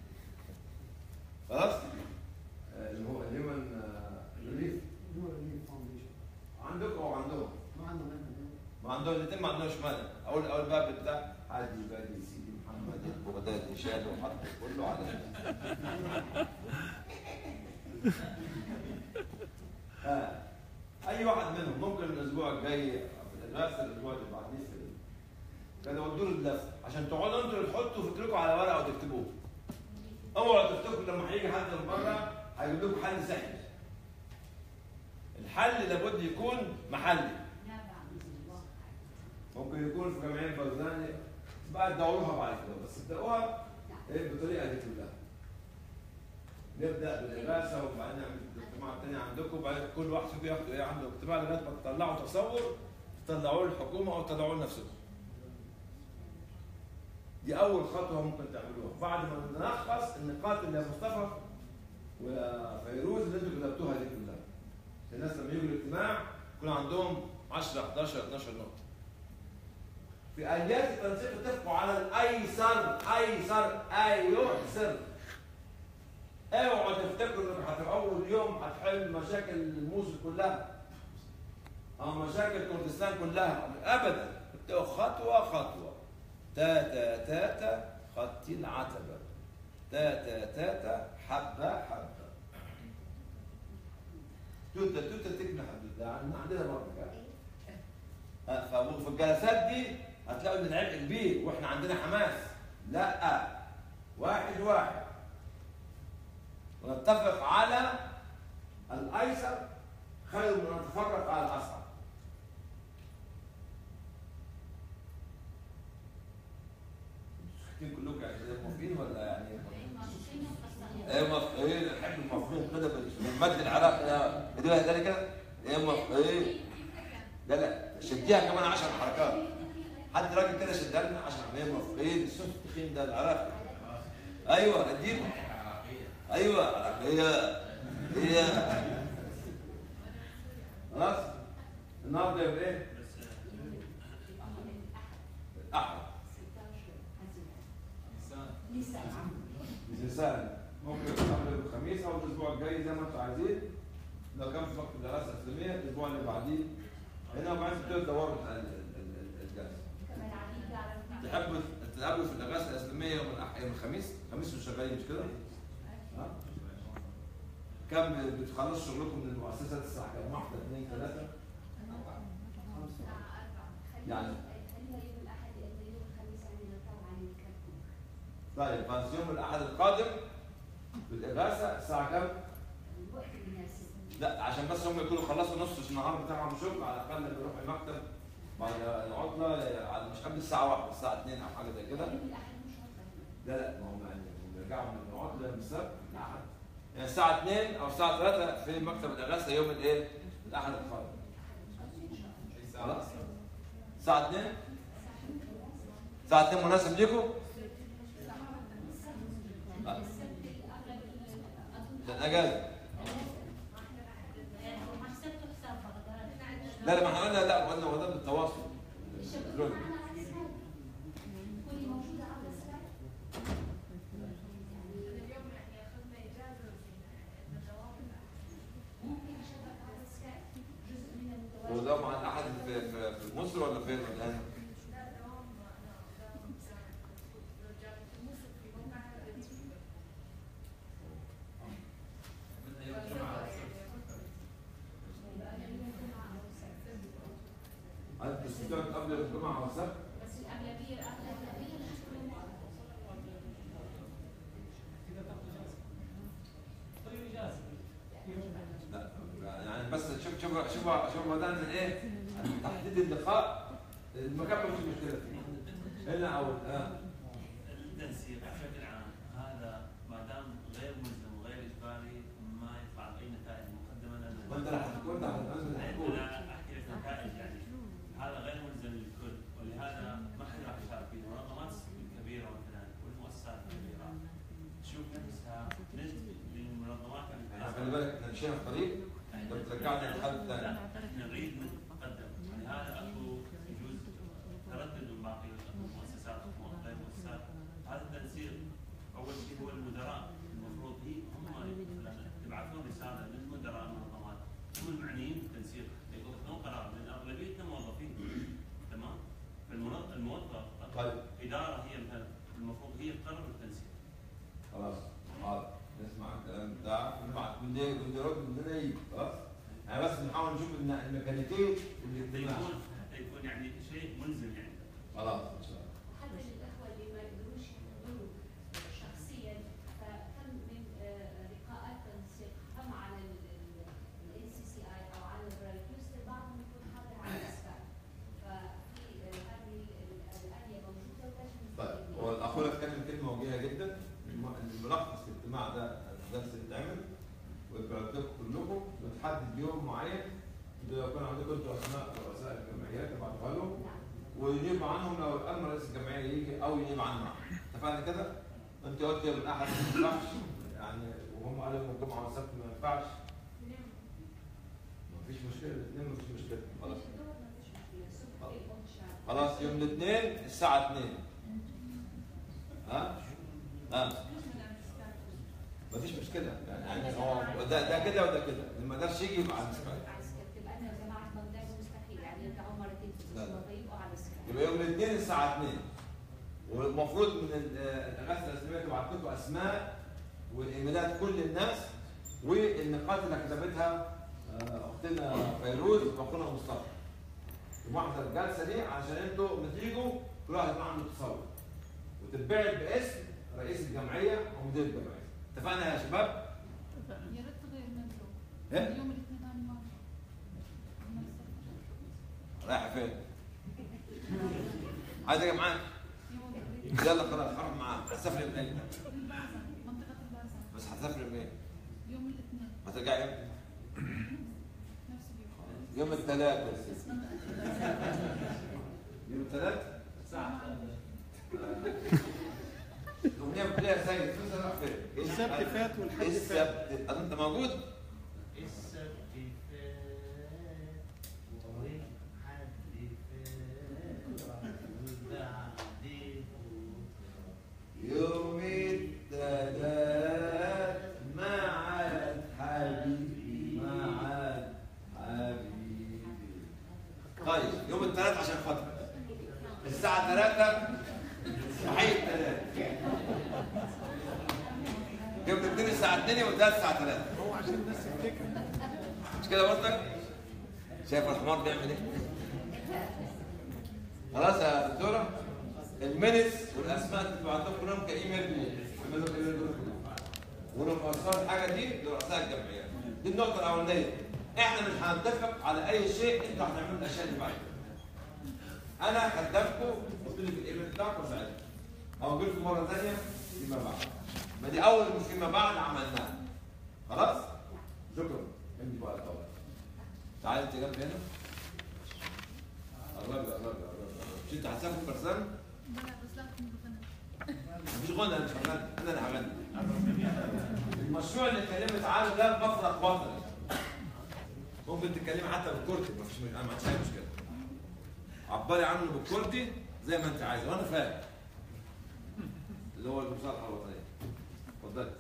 Speaker 1: خلاص اللي هو الهيومن ريليف عندكم او عندهم؟
Speaker 19: ما عندنا
Speaker 1: ما عندهم الاثنين ما عندهمش مانع اول اول باب بتاع عادي بادي سيدي محمد البغدادي شاد وحط كله على آه. اي واحد منهم ممكن الاسبوع الجاي في الدراسه الاسبوع اللي بعديه في كده ودوا له اللف عشان تقعدوا انتوا تحطوا فكركم على ورقه وتكتبوه اوعوا تفتكروا لما هيجي حد من بره هيجيب لكم حل سحري الحل لابد يكون محلي ممكن يكون في جمعيه برزاني بقى تدوروها بعد كده بس تبداوها ايه بالطريقه دي كلها نبدا بالاغاثه وبعدين نعمل الاجتماع الثاني عندكم وبعدين كل واحد فيكم ياخد ايه عنده اجتماع لغايه ما تطلعوا تصور تطلعوه للحكومه او تطلعوه لنفسكم. دي اول خطوه ممكن تعملوها بعد ما نلخص النقاط اللي يا مصطفى وفيروز اللي انتوا كتبتوها دي كلها. الناس لما يجوا الاجتماع يكون عندهم 10 11 12 نقطه. في اليات التنسيق اتفقوا على الايسر ايسر ايسر اوعوا تفتكروا انك هتبقى اول يوم هتحل مشاكل الموصل كلها او مشاكل كردستان كلها ابدا ابداوا خطوه خطوه تاتا تاتا خطي العتبه تاتا تاتا حبه حبه توتا توتا تبني حدود ده عندنا برضه ففي الجلسات دي هتلاقوا ان العبء كبير واحنا عندنا حماس لا واحد واحد ونتفق على الايسر خير من ان نتفرق على الاصعب ساكتين كلكم يعني موافقين ولا يعني ايه موافقين نحب الموافقين كده بالمد العراق ده بدون ذلك كده ايه موافقين لا لا شديها كمان 10 حركات حد راجل كده شدها لنا 10 ايه موافقين الصوت التخين ده العراقي ايوه اديله ايوه هي هي خلاص النهارده يبقى ايه؟ احد لسان ممكن قبل الخميس او الاسبوع الجاي زي ما انتم عايزين لو كان في وقت الدراسه الاسلاميه الاسبوع اللي بعديه هنا وبعدين تبتدوا تدوروا الجلسه تحبوا تتقابلوا في الاغاثه الاسلاميه يوم الاحد يوم الخميس الخميس مش شغالين مش كده؟ ها؟ كم بتخلصوا شغلكم من المؤسسات الساعه كام؟ واحده اثنين ثلاثه يعني طيب بس يوم الاحد القادم بالاغاثه الساعه كام؟ لا عشان بس هم يكونوا خلصوا نص النهار بتاعهم شغل على الاقل بيروح المكتب بعد العطله يعني مش قبل الساعه 1 الساعه 2 او حاجه زي كده لا لا ما هم يعني بيرجعوا من العطله يوم السبت الاحد يعني الساعه 2 او الساعه 3 في مكتب الاغاثه يوم الايه؟ الاحد القادم خلاص الساعه 2 الساعه 2 مناسب لكم؟ ده اجازه لا لا ما احنا قلنا لا قلنا هو ده بالتواصل الكتروني. هو ده مع الاحد في في في مصر ولا فين الان؟ انت تستطيع قبل الجمعه والسبت؟ لا يعني بس شوف شوف شوف شوف بدأنا ايه؟ تحديد اللقاء المكان مش مشكله فيه هنا او الان
Speaker 2: التنسيق بشكل عام هذا ما دام غير ملزم وغير اجباري ما يطلع باي نتائج مقدمه لنا
Speaker 1: ما انت راح تكون راح تكون
Speaker 2: انا احكي لك نتائج يعني هذا غير ملزم للكل ولهذا ما حد راح يشارك فيه المنظمات الكبيره مثلا والمؤسسات الكبيره تشوف نفسها نسبه للمنظمات
Speaker 1: احنا خلي بالك احنا مشينا في طريق لو ترجعنا للحل الثاني
Speaker 2: لا احنا نريد نتقدم ولهذا اكو يجوز تردد من باقي المؤسسات وغير المؤسسات هذا التنسيق اول شيء هو المدراء المفروض هي هم مثلا تبعثون رساله للمدراء المنظمات هم المعنيين بالتنسيق ياخذون قرار لان اغلبيتنا موظفين تمام فالموظف
Speaker 1: طيب.
Speaker 2: اداره هي مثلا المفروض هي تقرر التنسيق
Speaker 1: خلاص حاضر نسمع الكلام بتاعك ونبعت من ده من ده من ده يجي خلاص يعني بس بنحاول نشوف إن الميكانيكيه والاجتماع
Speaker 2: يكون يكون يعني شيء ملزم يعني
Speaker 1: خلاص ان شاء الله
Speaker 4: حتى للاخوه اللي ما يقدروش يحضروا شخصيا فكم من آه، لقاءات تنسيق هم على الان سي سي اي او على البرايكوستر بعضهم يكون حاضر على الاسفل ففي آه، هذه ال- الاليه موجوده ولازم
Speaker 1: طيب هو الاخونا اتكلم كلمه وجيهه جدا الم- الملخص الاجتماع ده الدرس اللي اتعمل ويبعت لكم كلكم وتحدد يوم معين لو كان عندكم انتوا اسماء رؤساء الجمعيات ابعتوها لهم ويجيب عنهم لو الامر رئيس الجمعيه يجي او يجيب عنهم اتفقنا كده؟ انت قلت يوم الاحد ما ينفعش يعني وهم قالوا يوم الجمعه والسبت ما ينفعش مفيش مشكله الاثنين مفيش مشكله خلاص خلاص يوم الاثنين الساعه 2 ها؟ ها؟ مفيش مشكله يعني يعني هو ده ده كده وده كده اللي ما قدرش يجي يبقى على السكايب
Speaker 4: تبقى لنا جماعه بغداد مستحيل يعني يرجعوا مرتين في
Speaker 1: لا.
Speaker 4: الاسبوع فيبقوا على السكايب
Speaker 1: يبقى يوم الاثنين الساعه 2 والمفروض من ال- الاغاثه الاسلاميه تبعت لكم اسماء وايميلات كل الناس والنقاط اللي كتبتها آه، اختنا فيروز واخونا مصطفى ومحضر الجلسه دي عشان انتوا لما تيجوا كل واحد يكون عنده تصور وتتبعت باسم رئيس الجمعيه ومدير الجمعيه اتفقنا يا شباب؟
Speaker 22: يا ريت تغير منه
Speaker 1: إيه؟
Speaker 22: يوم الاثنين انا ما
Speaker 1: رايحه فين؟ عايز اجي معاك يلا خلاص هروح معاك هتسافر منين؟
Speaker 22: منطقة البازا
Speaker 1: بس هتسافر منين؟
Speaker 22: يوم الاثنين
Speaker 1: هترجعي امتى؟
Speaker 22: نفس اليوم
Speaker 1: يوم الثلاث يا سيدي يوم الثلاث؟ الأغنية بتلاقيها سيد فلوس راح فين؟
Speaker 19: السبت فات والحد فات.
Speaker 1: السبت أنت موجود؟
Speaker 2: السبت فات والحد فات وبعدين
Speaker 1: يوم الثلاث مع الحبيب مع الحبيب طيب يوم الثلاث عشان خاطر الساعة 3 صحيح 3 الساعه 2 وانتهت الساعه 3
Speaker 21: هو عشان الناس تفتكر
Speaker 1: مش كده برضك؟ شايف الحمار بيعمل ايه؟ خلاص يا دكتوره المينتس والاسماء اللي بعتهم كلهم كايميل لي اعملوا ايميل دول كلهم. ولما وصلوا الحاجه دي لرؤساء الجمعيات دي النقطه الاولانيه احنا مش هنتفق على اي شيء انتوا هتعملوا الاشياء اللي بعدين انا خدامكم قلت لي في الايميل بتاعكم ساعتها او لكم مره ثانيه فيما بعد ما دي اول مش فيما بعد عملناها خلاص شكرا امشي بقى طبعا تعالى انت جنب هنا قربي قربي قربي مش انت هتسافر برسام
Speaker 22: لا بس لا تكون بغنى
Speaker 1: مفيش غنى انا مش هغني انا اللي هغني المشروع اللي اتكلمت عنه ده مفرق وطني ممكن تتكلمي حتى بالكردي مفيش انا ما عنديش اي مشكله عبري عنه بالكردي زي ما انت عايزه وانا فاهم اللي هو المصالحه الوطنيه اتفضلي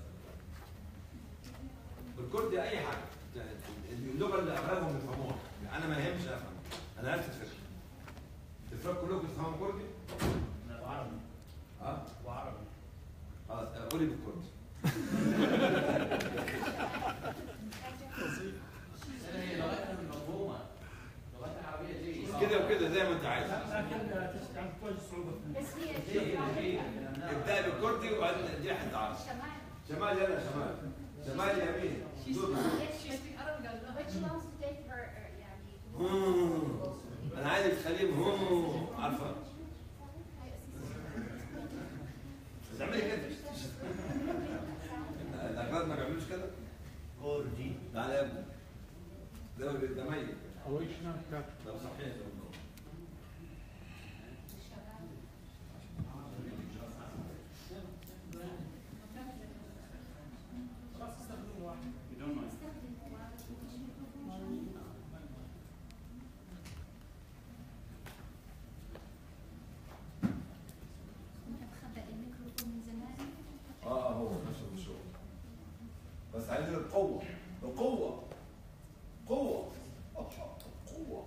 Speaker 1: بالكردي اي حاجه يعني اللغه اللي اغلبهم يفهموها انا ما يهمش افهم انا عرفت الفكره الفكره كلكم تفهموا كردي؟
Speaker 2: وعربي
Speaker 1: ها؟
Speaker 2: وعربي
Speaker 1: خلاص قولي بالكردي
Speaker 12: هي لغتنا مفهومه لغتنا العربيه جيده
Speaker 1: كده وكده زي ما انت عايز
Speaker 5: لكن عم تواجه صعوبه في
Speaker 4: بس هي
Speaker 1: ابدأ بالكردي وبعدين اديها حد عربي
Speaker 4: شمال
Speaker 1: شمال يلا شمال شمال يمين دور.
Speaker 4: But she wants to take her uh, يعني
Speaker 1: مم. انا عايزك تخليهم هم عارفه تعملي كده الاغراض ما بيعملوش كده
Speaker 2: كوردي
Speaker 1: تعالى يا ابني ده ده ميت
Speaker 21: هو ايش نعمل كده؟
Speaker 1: ده صحيح
Speaker 2: بدون ما
Speaker 4: مخبأ الميكروفون من زمان
Speaker 1: اه هو نفس الشغل بس عايزين القوة القوة قوة قوة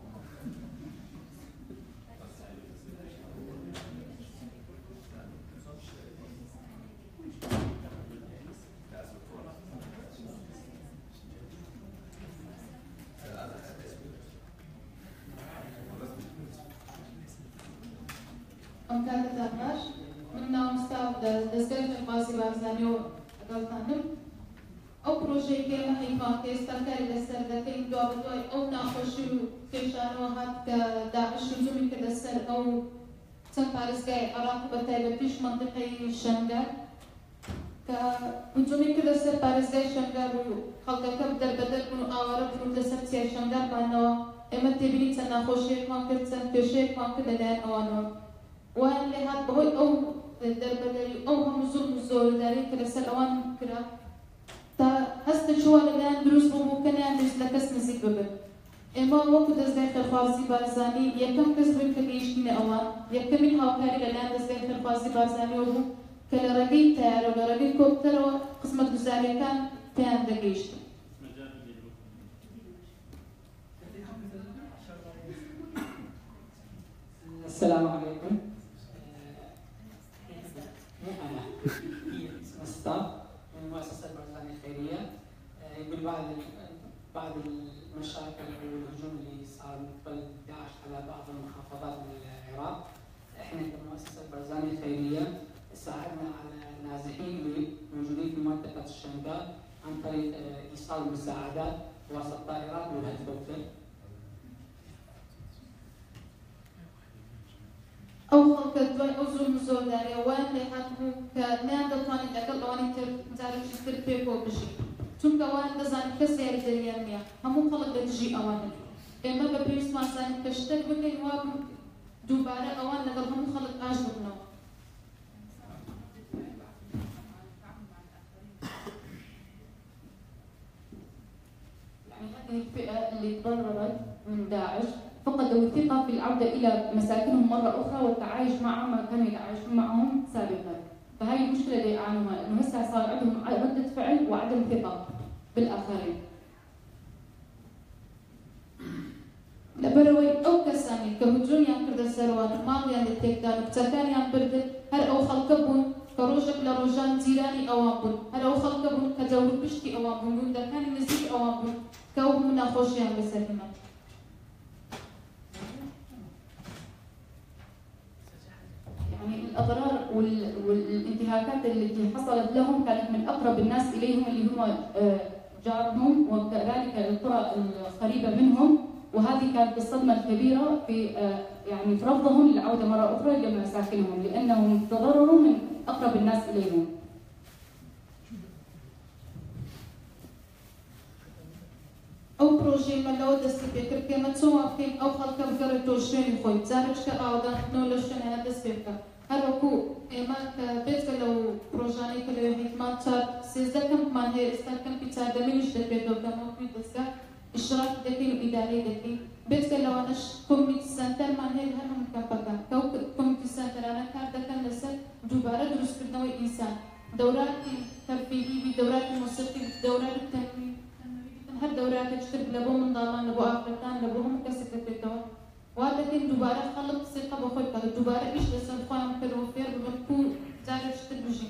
Speaker 14: أمثال تتابعش منا مستعد دستگاه القاسي بارزاني وقلتانم أو بروژه که محیفان که استکاری دستر دکیم دو بدوی أو ناخوشی و کشانو هات که داعش رجومی که دستر أو چند پارسگاه عراق بتای پیش منطقه شنگر که هجومی که دستر پارسگاه شنگر و خلقه که بدر بدر کنو آواره کنو دستر تیای شنگر بانو اما تبینی چند ناخوشی کمان کرد چند پیشه کمان کرد دین آوانو واللي هاد بهوي او دربدري او هم زور زور داري كلا سل اوان كلا تا هست شو لان دروس بو كان دروس لكس نزيد ببن اما وقت دز داخل خوازي بارزاني يكم كس بن كيش من اوان يكم من هاوكاري لان دز داخل خوازي بارزاني وهو كلا رقيب تيار ولا رقيب كوبتر قسمة جزاري كان تيان دقيشت
Speaker 2: مجال الجلوس
Speaker 16: السلام عليكم أنا اسمي ستاف من المؤسسة البريطانية الخيرية آه، يقول بعض بعض المشاكل والهجوم اللي صار من قبل داعش على بعض المحافظات من العراق احنا كمؤسسة البرزانية الخيرية ساعدنا على النازحين اللي موجودين في منطقة الشنغال عن طريق آه، ايصال مساعدات وسط طائرات والهليكوبتر
Speaker 14: او خلق دوای او زوم زۆر دارێ وان لێ هاتبوو کە نیان دەتوانێت لەگەڵ ئەوانی تر جارێکی تر پێکۆ بژی چونکە وان دەزانێت کەس یاری دەریان نییە هەموو خەڵک لە دژی ئەوانن ئێمە بە پێویستمان زانین کە شتێک بکەین وا بوو دووبارە ئەوان لەگەڵ هەموو خەڵک ئاش ببنەوە
Speaker 10: يعني هذه الفئة اللي تضررت من داعش فقدوا الثقة في العودة إلى مساكنهم مرة أخرى والتعايش مع ما كانوا يتعايشون معهم سابقا فهاي المشكلة اللي يعانوها إنه هسه صار عندهم ردة فعل وعدم ثقة بالآخرين
Speaker 14: لەبەرەوەی ئەو کەسانی کە هجومیان کردە سەروان ماڵیان لە تێکدان و کچەکانیان بردن هەر ئەو خەڵکە بوون كروجك لروجان زيراني أوان بون هلا وخلق بون كجور بشتي أوان بون بون دكان نزيك أوان بون كو منا خوشيان بسرهما يعني الأضرار وال- والانتهاكات التي حصلت لهم كانت من أقرب الناس إليهم اللي هم آه، جارهم وكذلك القرى القريبة منهم وهذه كانت الصدمة الكبيرة في آه، يعني في رفضهم للعودة مرة أخرى لمساكنهم لأنهم تضرروا من أقرب الناس إليهم او پروژه ملو دستی بکر که ما تو افکیم او خلق بکر تو شوی خوی زارش که آودا نو لشن هذا دست بکر هر وکو اما بیت کلو پروژانی کلو حکمت چار سیزده کم من هی استاد کم پیچار دمیش در بیتو کم او پی دستا اشراف دکی و اداره دکی بیت کلو انش کمیت سنتر من هی هم کم پکا کو کمیت سنتر انا کار دکن لسر دوباره درست کردنوی انسان دورات ترفيهي دورات موسيقي دورات التنمية هر دورات تشترك لبو من ضمان لبو افريقان لبو هم كسكت بتو ولكن دوباره خلق ثقة بخوي قال دوباره ايش لسه خوام كروفير بمكو زارة تشترك بجي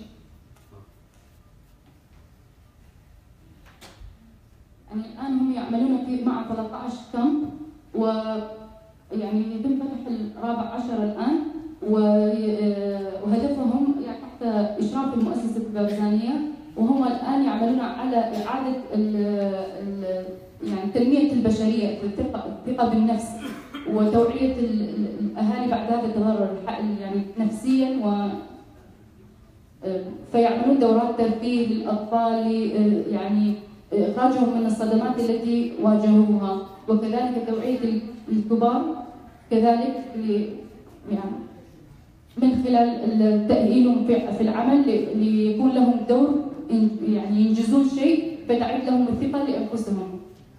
Speaker 14: يعني الآن هم يعملون في مع 13 كامب و يعني يتم فتح الرابع عشر الآن و- وهدفهم يعني تحت إشراف المؤسسة البرزانية وهم الآن يعملون على إعادة ال ال يعني تنمية البشرية الثقة الثقة بالنفس وتوعية ال- ال- الأهالي بعد هذا التضرر الح- يعني نفسيا و فيعملون دورات ترفيه للأطفال ل- يعني إخراجهم من الصدمات التي واجهوها وكذلك توعية الكبار كذلك ل- يعني من خلال تأهيلهم في في العمل ل- ليكون لهم دور إن- يعني ينجزون شيء فتعيد لهم الثقة لأنفسهم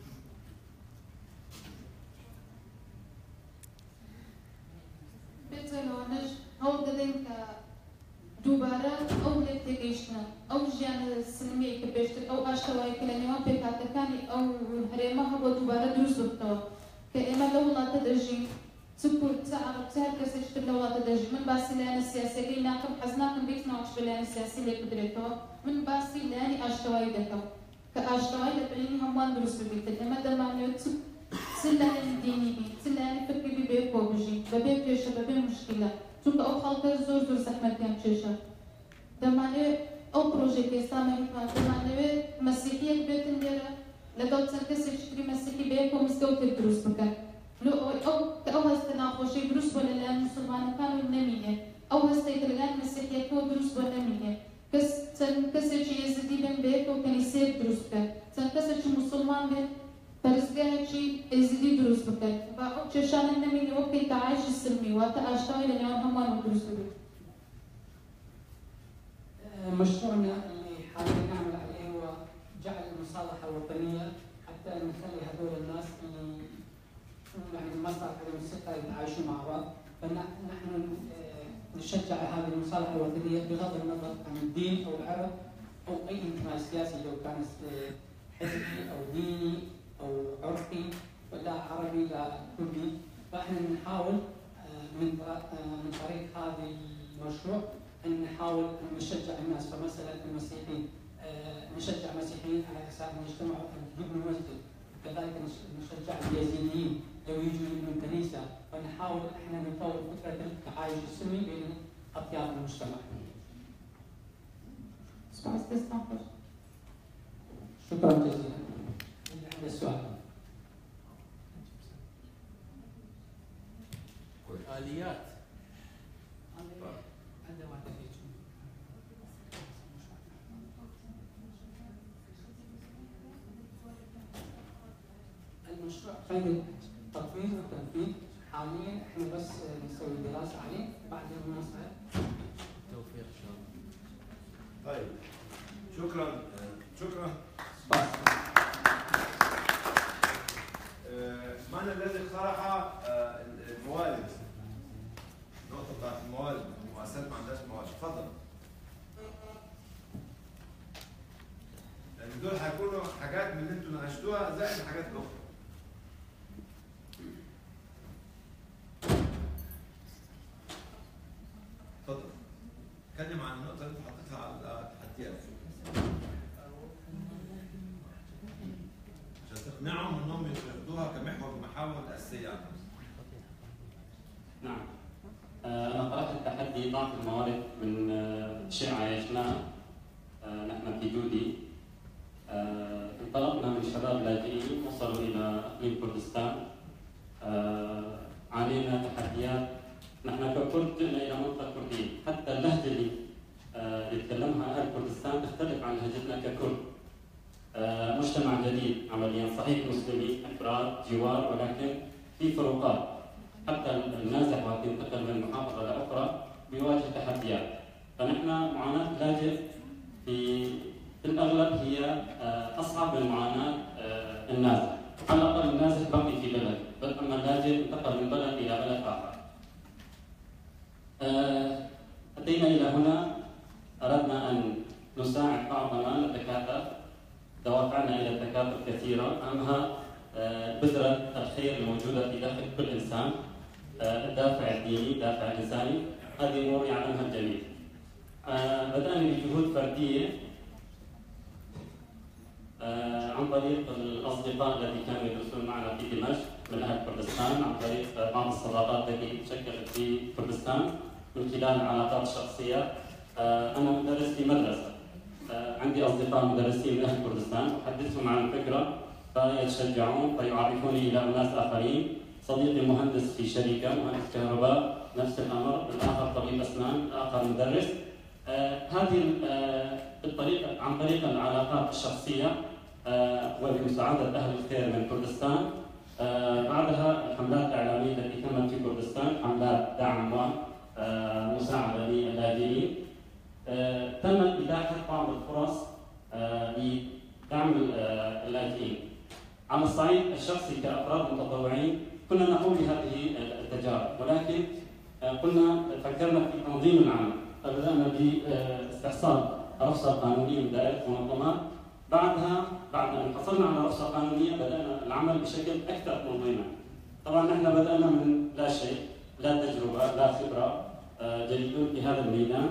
Speaker 14: بتلونج هو دلين دوباره او لتيجيشنا او جيان سلمي كبشت او اشتواي كلاني ما بيكاتكاني او هريما هو دوباره دروس وقتو كإما لو لا تدرجي تكون تعرف تعرف كيف تشتغل لو لا تدرجي من باسي لان السياسي اللي ناكم حزناكم بيت ناقش بلان السياسي اللي قدرتو من باسي لاني اشتواي دكو كاشتواي لبلاني هم دروس ببيت اما دما نيوتو سلاني ديني بي سلاني فكري بي بيكو بجي ببي بيشا ببي مشكلة چونکە ئەو خەڵکە زۆر زۆر زەحمەتیان چێژە دەمانوێت ئەو پرۆژێکی ئێستامە هیتمان دەمانەوێت مەسیحیەک بێتن لێرە لەگەڵ چەند کەسێک تری مەسیحی بەیەک و مزگەوتێک دروست بکەن لۆ ئەو ئەو کە ئەو هەستە ناخۆشی دروست بۆ لەلایەن مسلمانەکان و نەمینێ ئەو هەستەی کە لەلایەن مەسیحیەکەوە دروست بۆ نەمینێ کەس چەند کەسێکی یەزیدی بن بەیەک و کەنیسەیەک دروست بکەن چەند کەسێکی مسلمان بێت پەرستگایەکی ئێزیدی دروست بکەن با ئەو کێشانە نەمینێ وەک پێی تەعایشی سلمی واتە ئاشتاوی لە نێوان هەمووان دروست بێت
Speaker 16: مشروعنا اللي حاليا نعمل عليه هو جعل المصالحة الوطنية حتى نخلي هذول الناس اللي يعني المصالحة والثقة يتعايشوا مع بعض فنحن آه، نشجع هذه المصالحة الوطنية بغض النظر عن الدين أو العرب أو أي انتماء سياسي لو كان آه، حزبي أو ديني أو عرقي ولا عربي لا كردي فاحنا نحاول آه، من طر- آه، من طريق هذا المشروع ان نحاول ان نشجع الناس فمثلا المسيحيين آه، نشجع المسيحيين على اساس ان يجتمعوا يبنوا مسجد كذلك نش- نشجع اليزيديين لو يجوا يبنوا كنيسه فنحاول احنا نطور فكره التعايش السلمي بين اطياف المجتمع. شكرا جزيلا. اللي عنده سؤال.
Speaker 3: آليات
Speaker 16: المشروع خلينا التطوير والتنفيذ حاليا احنا بس نسوي دراسه عليه بعدين نصعد
Speaker 3: توفيق ان شاء الله
Speaker 1: طيب شكرا شكرا آه، من الذي اقترح آه، الموارد؟ النقطة بتاعت الموارد، المؤسسات ما عندهاش موارد، اتفضل. لأن دول هيكونوا حاجات من اللي انتوا ناقشتوها زائد الحاجات الأخرى. اتفضل. اتكلم عن النقطة اللي انت
Speaker 8: ضعف الموارد من آه، شيء عايشناه آه، نحن في جودي آه، انطلقنا من شباب لاجئين وصلوا الى اقليم كردستان آه، عانينا تحديات نحن ككرد جئنا الى منطقه كرديه حتى اللهجه اللي آه، يتكلمها اهل كردستان تختلف عن لهجتنا ككرد آه، مجتمع جديد عمليا صحيح مسلمين افراد جوار ولكن في فروقات حتى النازح وقت ينتقل من محافظه لاخرى بيواجه تحديات فنحن معاناه اللاجئ في في الاغلب هي آه، اصعب من معاناه آه، النازح على الاقل النازح بقي في بلد بل اما اللاجئ انتقل من بلد الى بلد اخر آه، اتينا الى هنا اردنا ان نساعد بعضنا نتكاتف دوافعنا الى التكاتف كثيره اهمها آه، بذره الخير الموجوده في داخل كل انسان آه، الدافع الديني الدافع الانساني هذه امور يعلمها الجميع آه، بدانا بجهود فرديه آه، عن طريق الاصدقاء الذي كانوا يدرسون معنا في دمشق من اهل كردستان عن طريق آه، بعض الصداقات التي تشكلت في كردستان من خلال العلاقات الشخصيه آه، انا مدرس في مدرسه آه، عندي اصدقاء مدرسين من اهل كردستان احدثهم عن الفكره فيتشجعون فيعرفوني الى اناس اخرين صديقي مهندس في شركه مهندس كهرباء نفس الامر الاخر طبيب اسنان الاخر مدرس آه، هذه ال- آه، الطريقه عن طريق العلاقات الشخصيه آه، وبمساعده اهل الخير من كردستان آه، بعدها الحملات الاعلاميه التي تمت في كردستان حملات دعم ومساعده للاجئين آه، تمت اتاحه بعض الفرص آه، لدعم ال- آه، اللاجئين على الصعيد الشخصي كافراد متطوعين كنا نقوم بهذه التجارب ولكن آه، قلنا فكرنا في تنظيم العمل فبدانا باستحصال رخصه قانونيه من دائره المنظمات بعدها بعد ان حصلنا على رخصه قانونيه بدانا العمل بشكل اكثر تنظيما طبعا نحن بدانا من لا شيء لا تجربه لا خبره آه، جديدون في هذا الميدان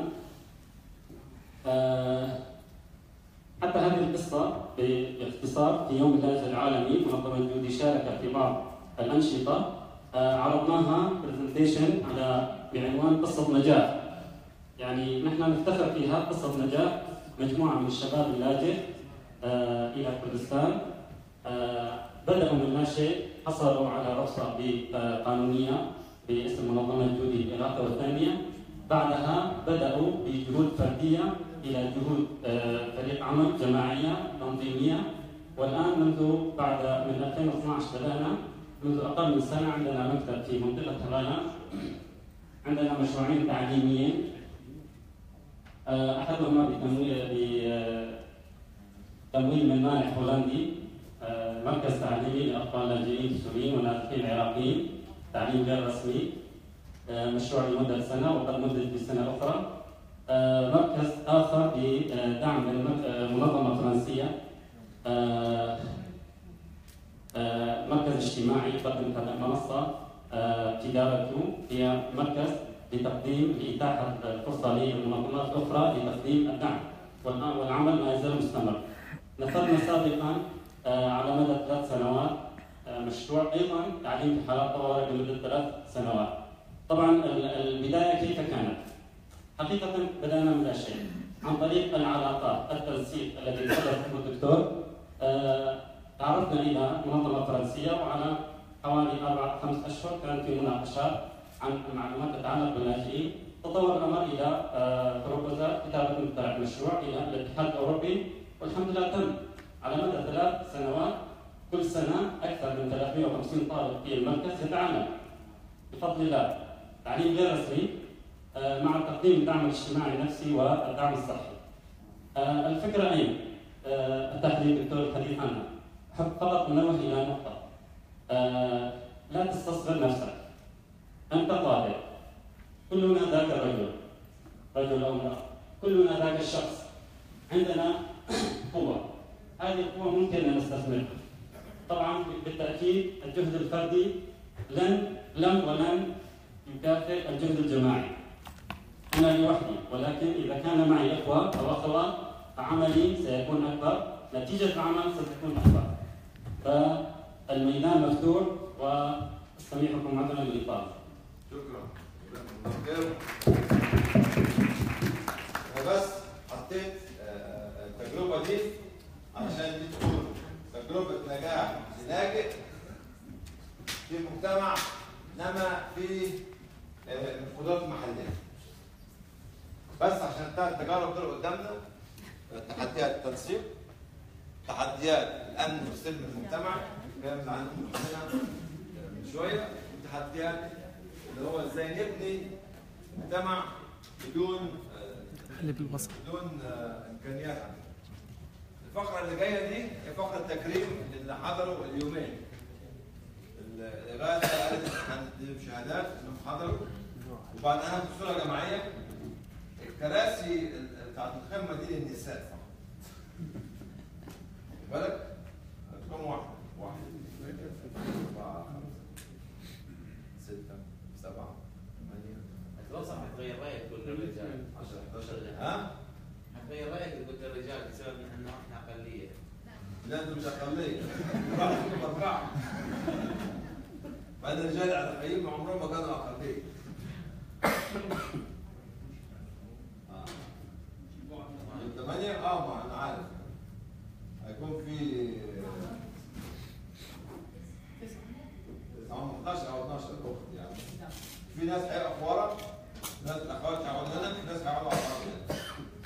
Speaker 8: آه، حتى هذه القصة باختصار في يوم اللاجئ العالمي منظمة جودي شاركت في بعض الأنشطة آه، عرضناها برزنتيشن على بعنوان قصة نجاح يعني نحن نفتخر فيها قصة نجاح مجموعة من الشباب اللاجئ آه، إلى كردستان آه، بدأوا من لا شيء حصلوا على رخصة ب- آه، قانونية باسم منظمة جودي الإغاثة والتنمية بعدها بدأوا بجهود فردية إلى جهود آه، فريق عمل جماعية تنظيمية والآن منذ بعد من 2012 بدأنا منذ أقل من سنة عندنا مكتب في منطقة هرانا عندنا مشروعين تعليميين آه، أحدهما بتمويل بتمويل من مانح هولندي آه، مركز تعليمي لأطفال لاجئين سوريين ونازحين عراقيين تعليم غير رسمي آه، مشروع لمدة سنة وقد مدد بسنة أخرى آه، مركز آخر بدعم من مك- آه، منظمة فرنسية آه، آه، مركز اجتماعي يقدم هذه المنصة آه، في دارته هي مركز لتقديم لإتاحة الفرصة للمنظمات الأخرى لتقديم الدعم والآن والعمل ما يزال مستمر. نفذنا سابقا آه، على مدى ثلاث سنوات آه، مشروع أيضا تعليم في حالات طوارئ لمدة ثلاث سنوات. طبعا ال- البداية كيف كانت؟ حقيقة بدأنا من لا شيء عن طريق العلاقات التنسيق الذي تفضل فيه الدكتور آه، تعرفنا إلى منظمة فرنسية وعلى حوالي أربع خمس أشهر كان في مناقشات عن معلومات تتعلق باللاجئين تطور الأمر إلى آه، بروبوزال كتابة مقترح مشروع إلى الاتحاد الأوروبي والحمد لله تم على مدى ثلاث سنوات كل سنة أكثر من 350 طالب في المركز يتعلم بفضل الله تعليم غير رسمي آه، مع تقديم الدعم الاجتماعي النفسي والدعم الصحي. آه، الفكرة أين؟ آه، أتاح لي الدكتور الحديث عنها. أحب فقط أنوه إلى نقطة. آه، لا تستصغر نفسك. أنت طالب. كلنا ذاك الرجل. رجل أو امرأة. كلنا ذاك الشخص. عندنا قوة. هذه القوة ممكن أن نستثمرها. طبعا بالتأكيد الجهد الفردي لن لم ولن يكافئ الجهد الجماعي. أنا لوحدي ولكن إذا كان معي إخوة أو أخوات فعملي سيكون أكبر نتيجة العمل ستكون أكبر فالميدان مفتوح واستميحكم عدم الإطالة
Speaker 1: شكرا بس حطيت آه، التجربه دي عشان دي تكون تجربه نجاح لاجئ في مجتمع نما في آه، القدرات المحليه بس عشان الثلاث تجارب دول قدامنا تحديات التنسيق تحديات الامن والسلم في المجتمع كلام عنهم هنا من شويه تحديات اللي هو ازاي نبني مجتمع بدون آه،
Speaker 6: حل بالبصر
Speaker 1: بدون آه، امكانيات عندنا. الفقره اللي جايه دي هي فقره تكريم للي حضروا اليومين الإغاثة قالت هنديهم شهادات انهم حضروا وبعدها بصوره جماعيه الكراسي ال- بتاعت الخدمه دي للنساء فقط. خد بالك؟ كم واحد؟ واحد أربعة خمسة ستة سبعة ثمانية
Speaker 3: اتوقع حتغير رايك تقول للرجال
Speaker 1: 10 11 ها؟
Speaker 3: حتغير رايك تقول للرجال بسبب انه احنا اقليه
Speaker 1: لا انتم مش اقليه راحتكم اربعه بعد الرجال على الحقيقة عمرهم ما كانوا اقليه آه. ثمانية اه ما انا عارف هيكون في هم 11 او 12 اخت يعني في ناس هيقفوا ورا ناس الاخوات هيقعدوا هنا في ناس هيقعدوا على الارض هنا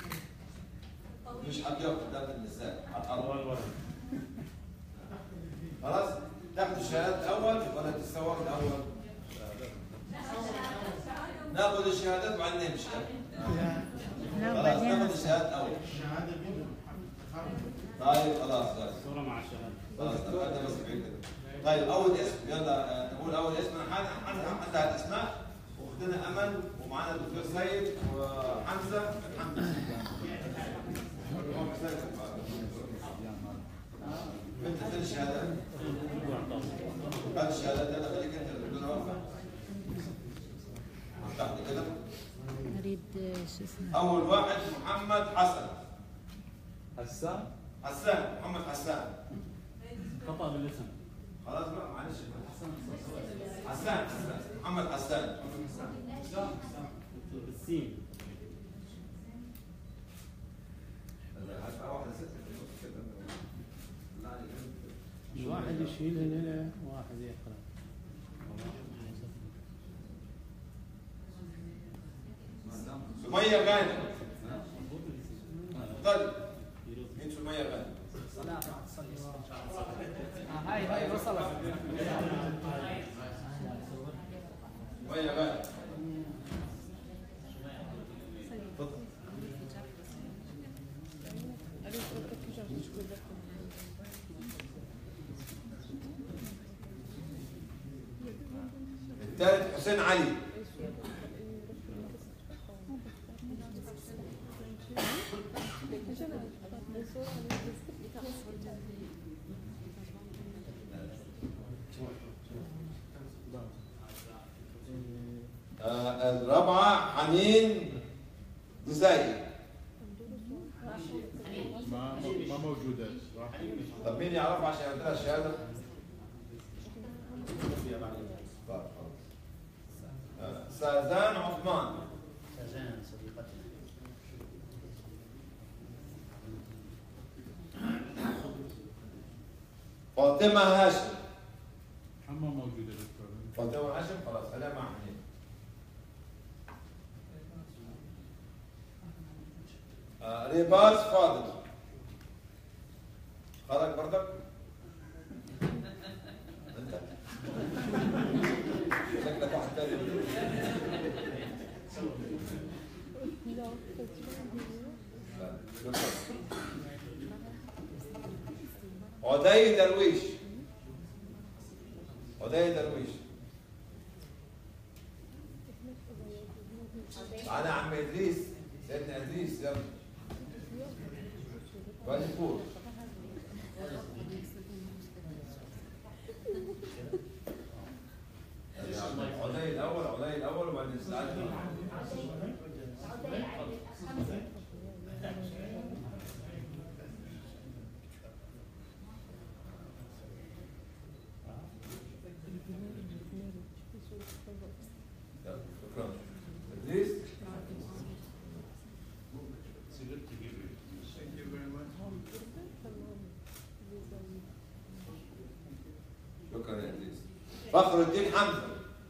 Speaker 1: مش حد يقف قدام النساء على الارض خلاص تاخدوا الشهادات الاول ولا تتصوروا الاول؟ ناخذ الشهادات وبعدين نمشي خلاص ناخذ الشهادات الاول طيب خلاص خلاص
Speaker 8: صورة مع الشهادة
Speaker 1: خلاص تقدم بس بعيد كده طيب اول اسم يلا آه، نقول اول اسم انا حد حد حد على الاسماء واختنا امل ومعانا الدكتور سيد وحمزه حمزه انت فين الشهادات؟ هات الشهادات يلا خليك انت اللي بدون وقفه تحت كده
Speaker 18: اريد شو اسمه
Speaker 1: اول واحد محمد حسن
Speaker 15: حسان
Speaker 1: حسان محمد حسان
Speaker 8: خطأ بالاسم
Speaker 1: خلاص بقى معلش حسان حسان محمد حسان
Speaker 8: بالسين
Speaker 15: واحد يشيل هنا واحد يقرا
Speaker 1: سمية غانم طيب مين سمية غانم؟
Speaker 5: هاي هاي وصلت
Speaker 1: سمية غانم الثالث حسين علي آه، الرابعة حنين دزاي
Speaker 21: ما ما موجودة صح؟
Speaker 1: طب مين يعرفها عشان يديها الشهادة؟ طيب، خلاص. آه، سازان عثمان
Speaker 2: سازان صديقتي
Speaker 1: فاطمة هاشم
Speaker 21: حما موجودة دكتور
Speaker 1: فاطمة هاشم خلاص خليها مع حنين آه، ريباس فاضل خرج برضك؟ انت شكلك واحد تاني لا، دكتور. عدي درويش عدي درويش معانا عم ادريس سيدنا ادريس يلا وادي فور عدي الاول عدي الاول وبعدين سعد يلا، شكرا ادريس
Speaker 6: فخر الدين حمزه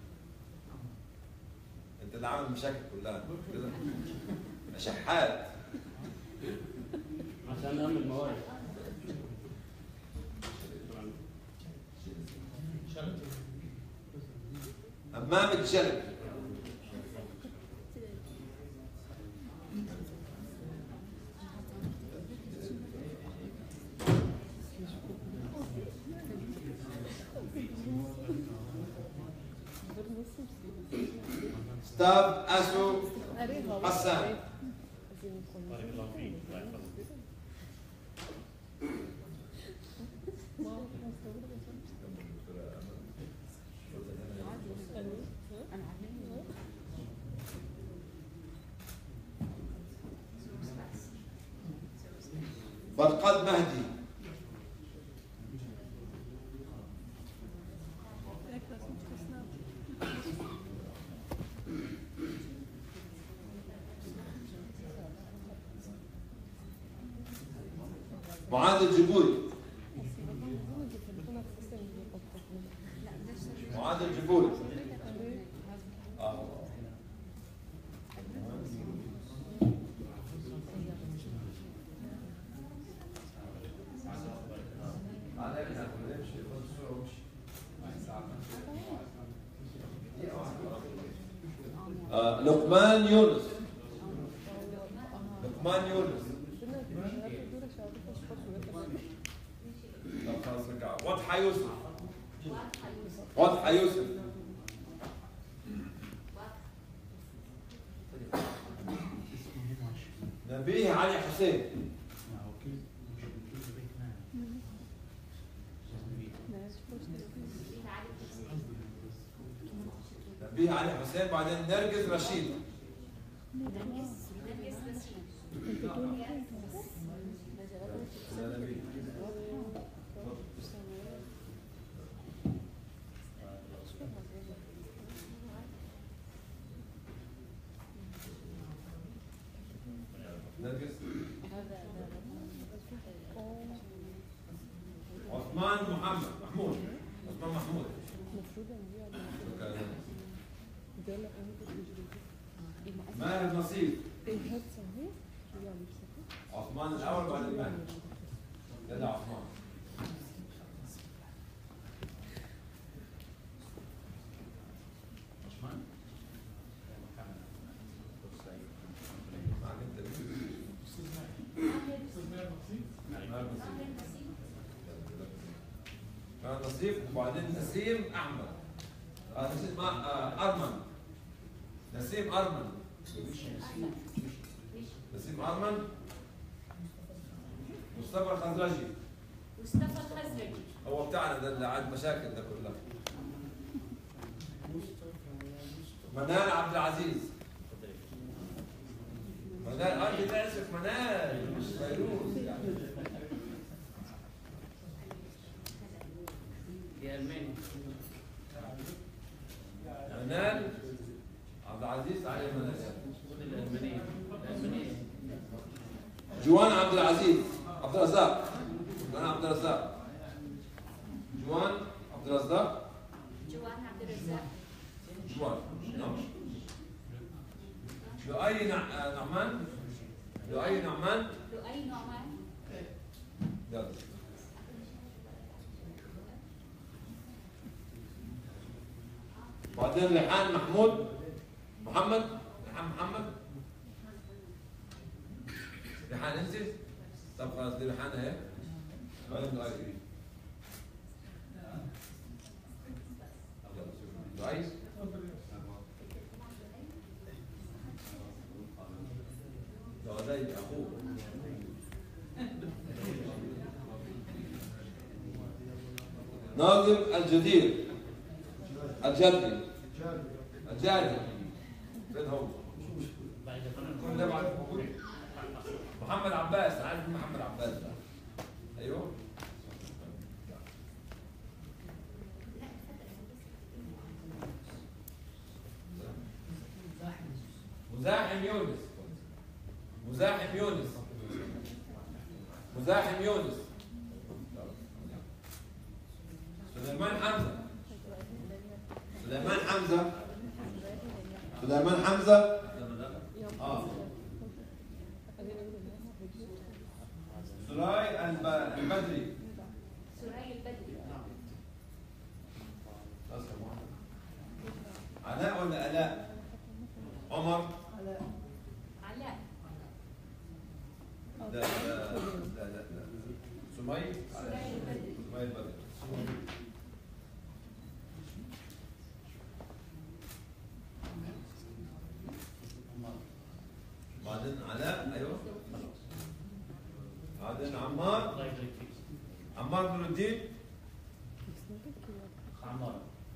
Speaker 6: انت اللي عامل المشاكل كلها كده يا شحات
Speaker 8: عشان نعمل الموارد
Speaker 6: امام الجلب ستاف اسو حسان برقد مهدي معاذ الجبوري معاذ الجبوري آه. آه، لقمان يونس لقمان يونس طب خلاص رجع. واضحة يوسف واضحة يوسف نبيه علي حسين نبيه علي حسين بعدين نرجس رشيد نرجس عثمان محمد محمود عثمان محمود ماهر نصيب عثمان الاول بعدين ماهر يلا عثمان معك انت ماهر نصيب ماهر نصيب وبعدين نسيم احمد آه نسيم آه ارمن نسيم ارمن نسيم ارمن مصطفى الخزرجي
Speaker 4: مصطفى الخزرجي
Speaker 6: هو بتاعنا ده اللي عاد مشاكل ده كلها منال عبد العزيز منال ارجي تعزف منال مش فيروز يعني
Speaker 3: يا الماني
Speaker 6: منال عبد العزيز علي منال
Speaker 3: الالمانيه الالمانيه
Speaker 6: جوان عبد العزيز عبد الرزاق جوان عبد الرزاق جوان عبد الرزاق
Speaker 4: جوان عبد الرزاق
Speaker 6: جوان نعم لؤي نع- آه، نعمان لؤي نعمان
Speaker 4: لؤي نعمان
Speaker 6: يلا بعدين ريحان محمود محمد ريحان محمد ريحان انت طب خلاص دي ريحان اهي بعدين لؤي يلا شوف لؤي لؤي اخوه ناظم الجدير الجدي الجاري فين هو؟ كل ده بعد موجود محمد عباس عارف مين محمد عباس ده ايوه مزاحم يونس مزاحم يونس مزاحم يونس سليمان حمزه سليمان حمزه سليمان حمزه اه سراي الب- البدري
Speaker 4: سراي البدري
Speaker 6: علاء ولا الاء عمر
Speaker 4: علاء
Speaker 6: لا لا لا لا لا سمي
Speaker 4: سراي البدري
Speaker 6: سمي البدري بعدين علاء ايوه بعدين عمار عمار نور الدين
Speaker 2: عمار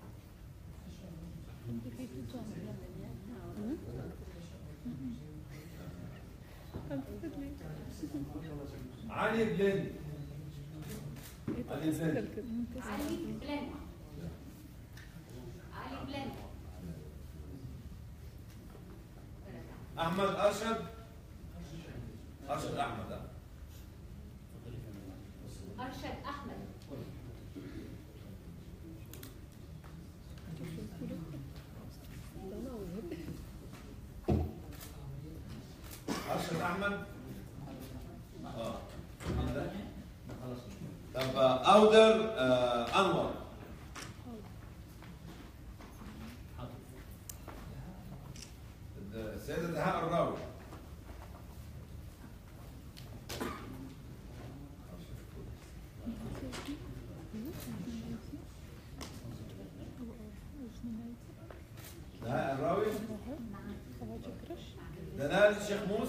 Speaker 6: علي بلين علي بلين
Speaker 4: علي بلان علي بلان
Speaker 6: احمد ارشد ارشد احمد آه.
Speaker 4: أرشد أحمد
Speaker 6: ارشد احمد اه طب آه، اودر آه، انور السيدة دهاء الراوي دهاء الراوي دلال الشيخ موس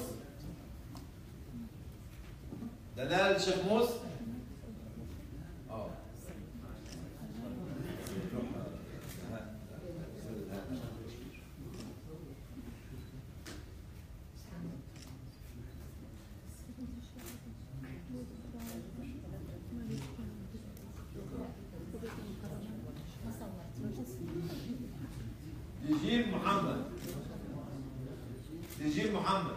Speaker 6: دلال الشيخ موس اه يجيب محمد يجيب محمد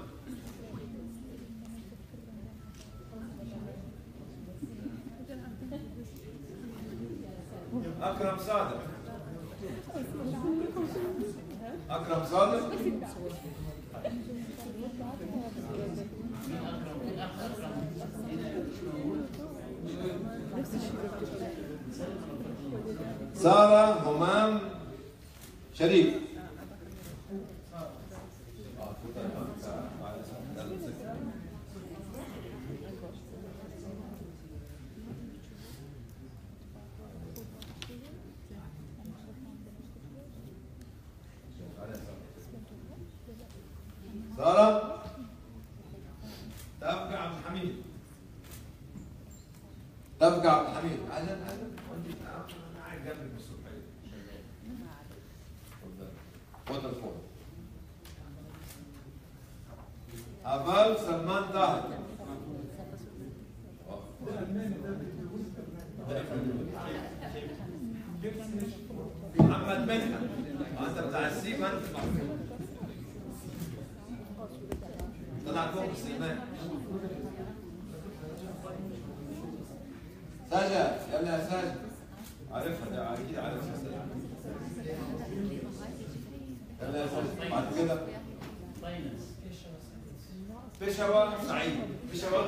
Speaker 6: أكرم صادق أكرم صادق سارة همام شريف سارة تبقى عبد الحميد تبقى عبد الحميد اهلا اهلا وانت انا قاعد جنبك بالصبحيه تفضل خد الفول أبال سلمان طاهر محمد منحة أنت بتاع السيف أنت طلع فوق سليمان ساجة يلا يا ساجة عارفها ده اكيد عارفها ساجة يلا يا ساجة بعد كده بشوى سعيد بشوى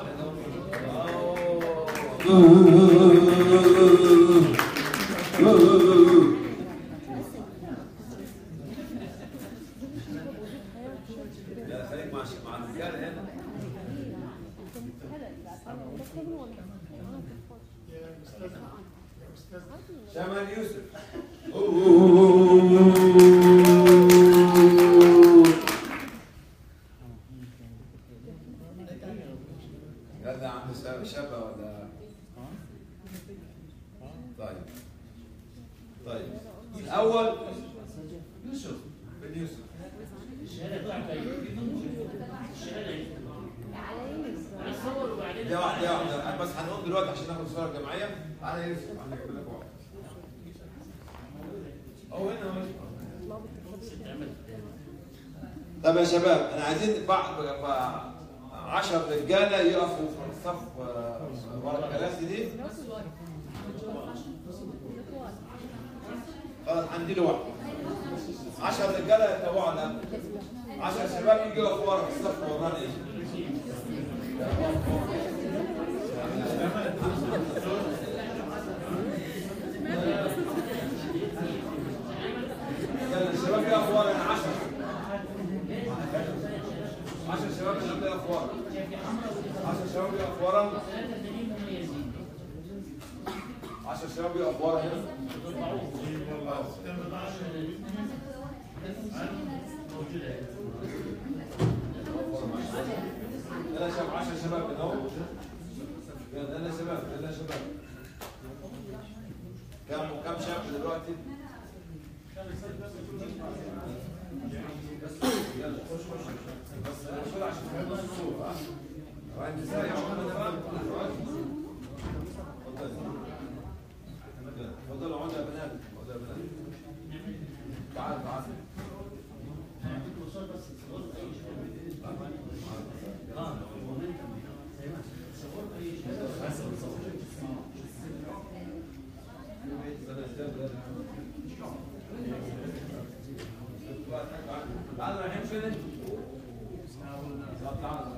Speaker 6: يا خليك مع مع الرجال هنا شمال يوسف يلا يا عم شاب- شابة ولا طيب طيب الأول يوسف بن يوسف يا واحدة يا واحدة بس هنقوم دلوقتي عشان ناخد صورة جماعية تعالى يا يوسف هنجيب لك واحد أو هنا أهو. طب يا شباب احنا عايزين بعض 10 رجاله يقفوا في الصف آه، ورا الكراسي دي خلاص هنديله واحد 10 رجاله يتبعوا 10 شباب يجوا يقفوا ورا في الصف ورانا يلا الشباب يقفوا ورا 10 10 شباب يقفوا ورا 10 شباب يقفوا ورا 10 شباب يقفوا ورا هنا يلا شباب 10 شباب من هون يلا يلا شباب يلا شباب كم كم شاب دلوقتي؟ يلا خش خش بس بسرعه عشان تفهموا الصوره ها وعند ازاي تفضل اقعد يا بنات اقعد يا بنات تعال تعال تعالوا رايحين فين انتوا؟ تعالوا تعالوا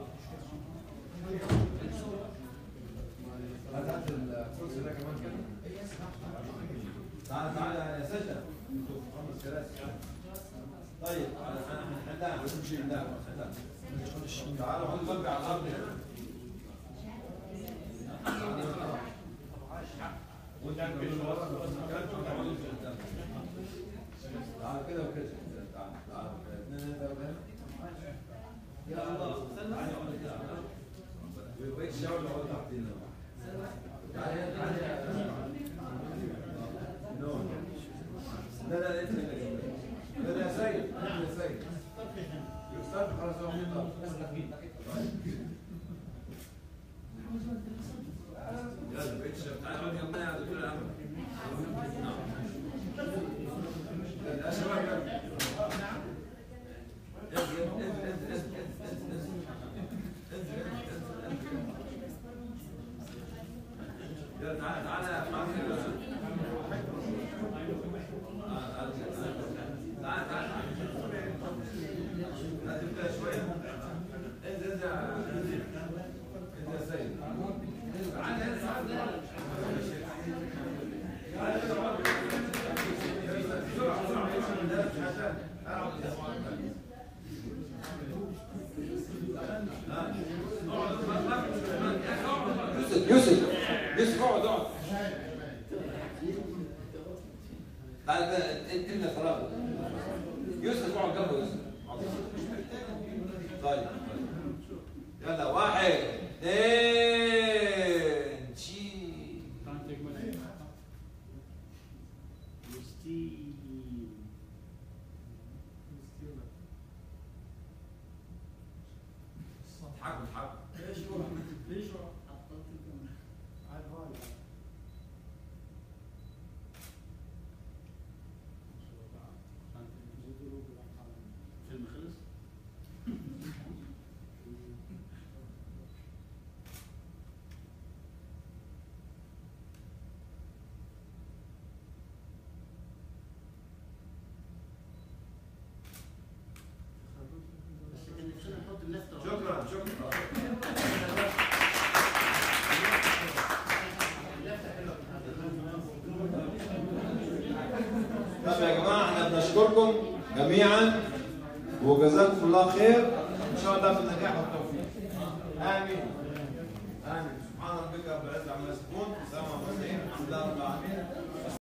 Speaker 6: هات هات الكرسي ده كمان كده تعال تعال يا سجن انتوا خمس كراسي طيب هنحلها هنمشي هناك تعالوا خدوا جنبي على الارض هنا وانت تعال كده وكده تعال تعال اثنين ثلاثة يا الله تعال اقعد كده وبقيت الشاور اللي اقعد تحتينا تعال هنا تعال نو لا لا انت لا لا يا سيد يا سيد يستاذ خلاص هو يلا بقيت الشباب تعال اقعد جنبنا يا دكتور الامل يا شباب يلا تعال تعال يا محمد تعال تعال هات كده شويه انزل انزل انزل انزل يا سيد تعال تعال تعال يوسف يوسف يوسف اقعد اقعد تعال انت انت فراغ يوسف اقعد جنبه يوسف طيب يلا واحد اثنين شي اضحكوا اضحكوا
Speaker 19: ليش هو ليش هو حطيت الكاميرا على الفايل
Speaker 2: فيلم خلص؟
Speaker 6: شكرا شكرا طب يا جماعه احنا بنشكركم جميعا وجزاكم الله خير ان شاء الله بالنجاح والتوفيق امين امين سبحان ربك رب العزه عما يصفون سلام على المرسلين الحمد لله رب العالمين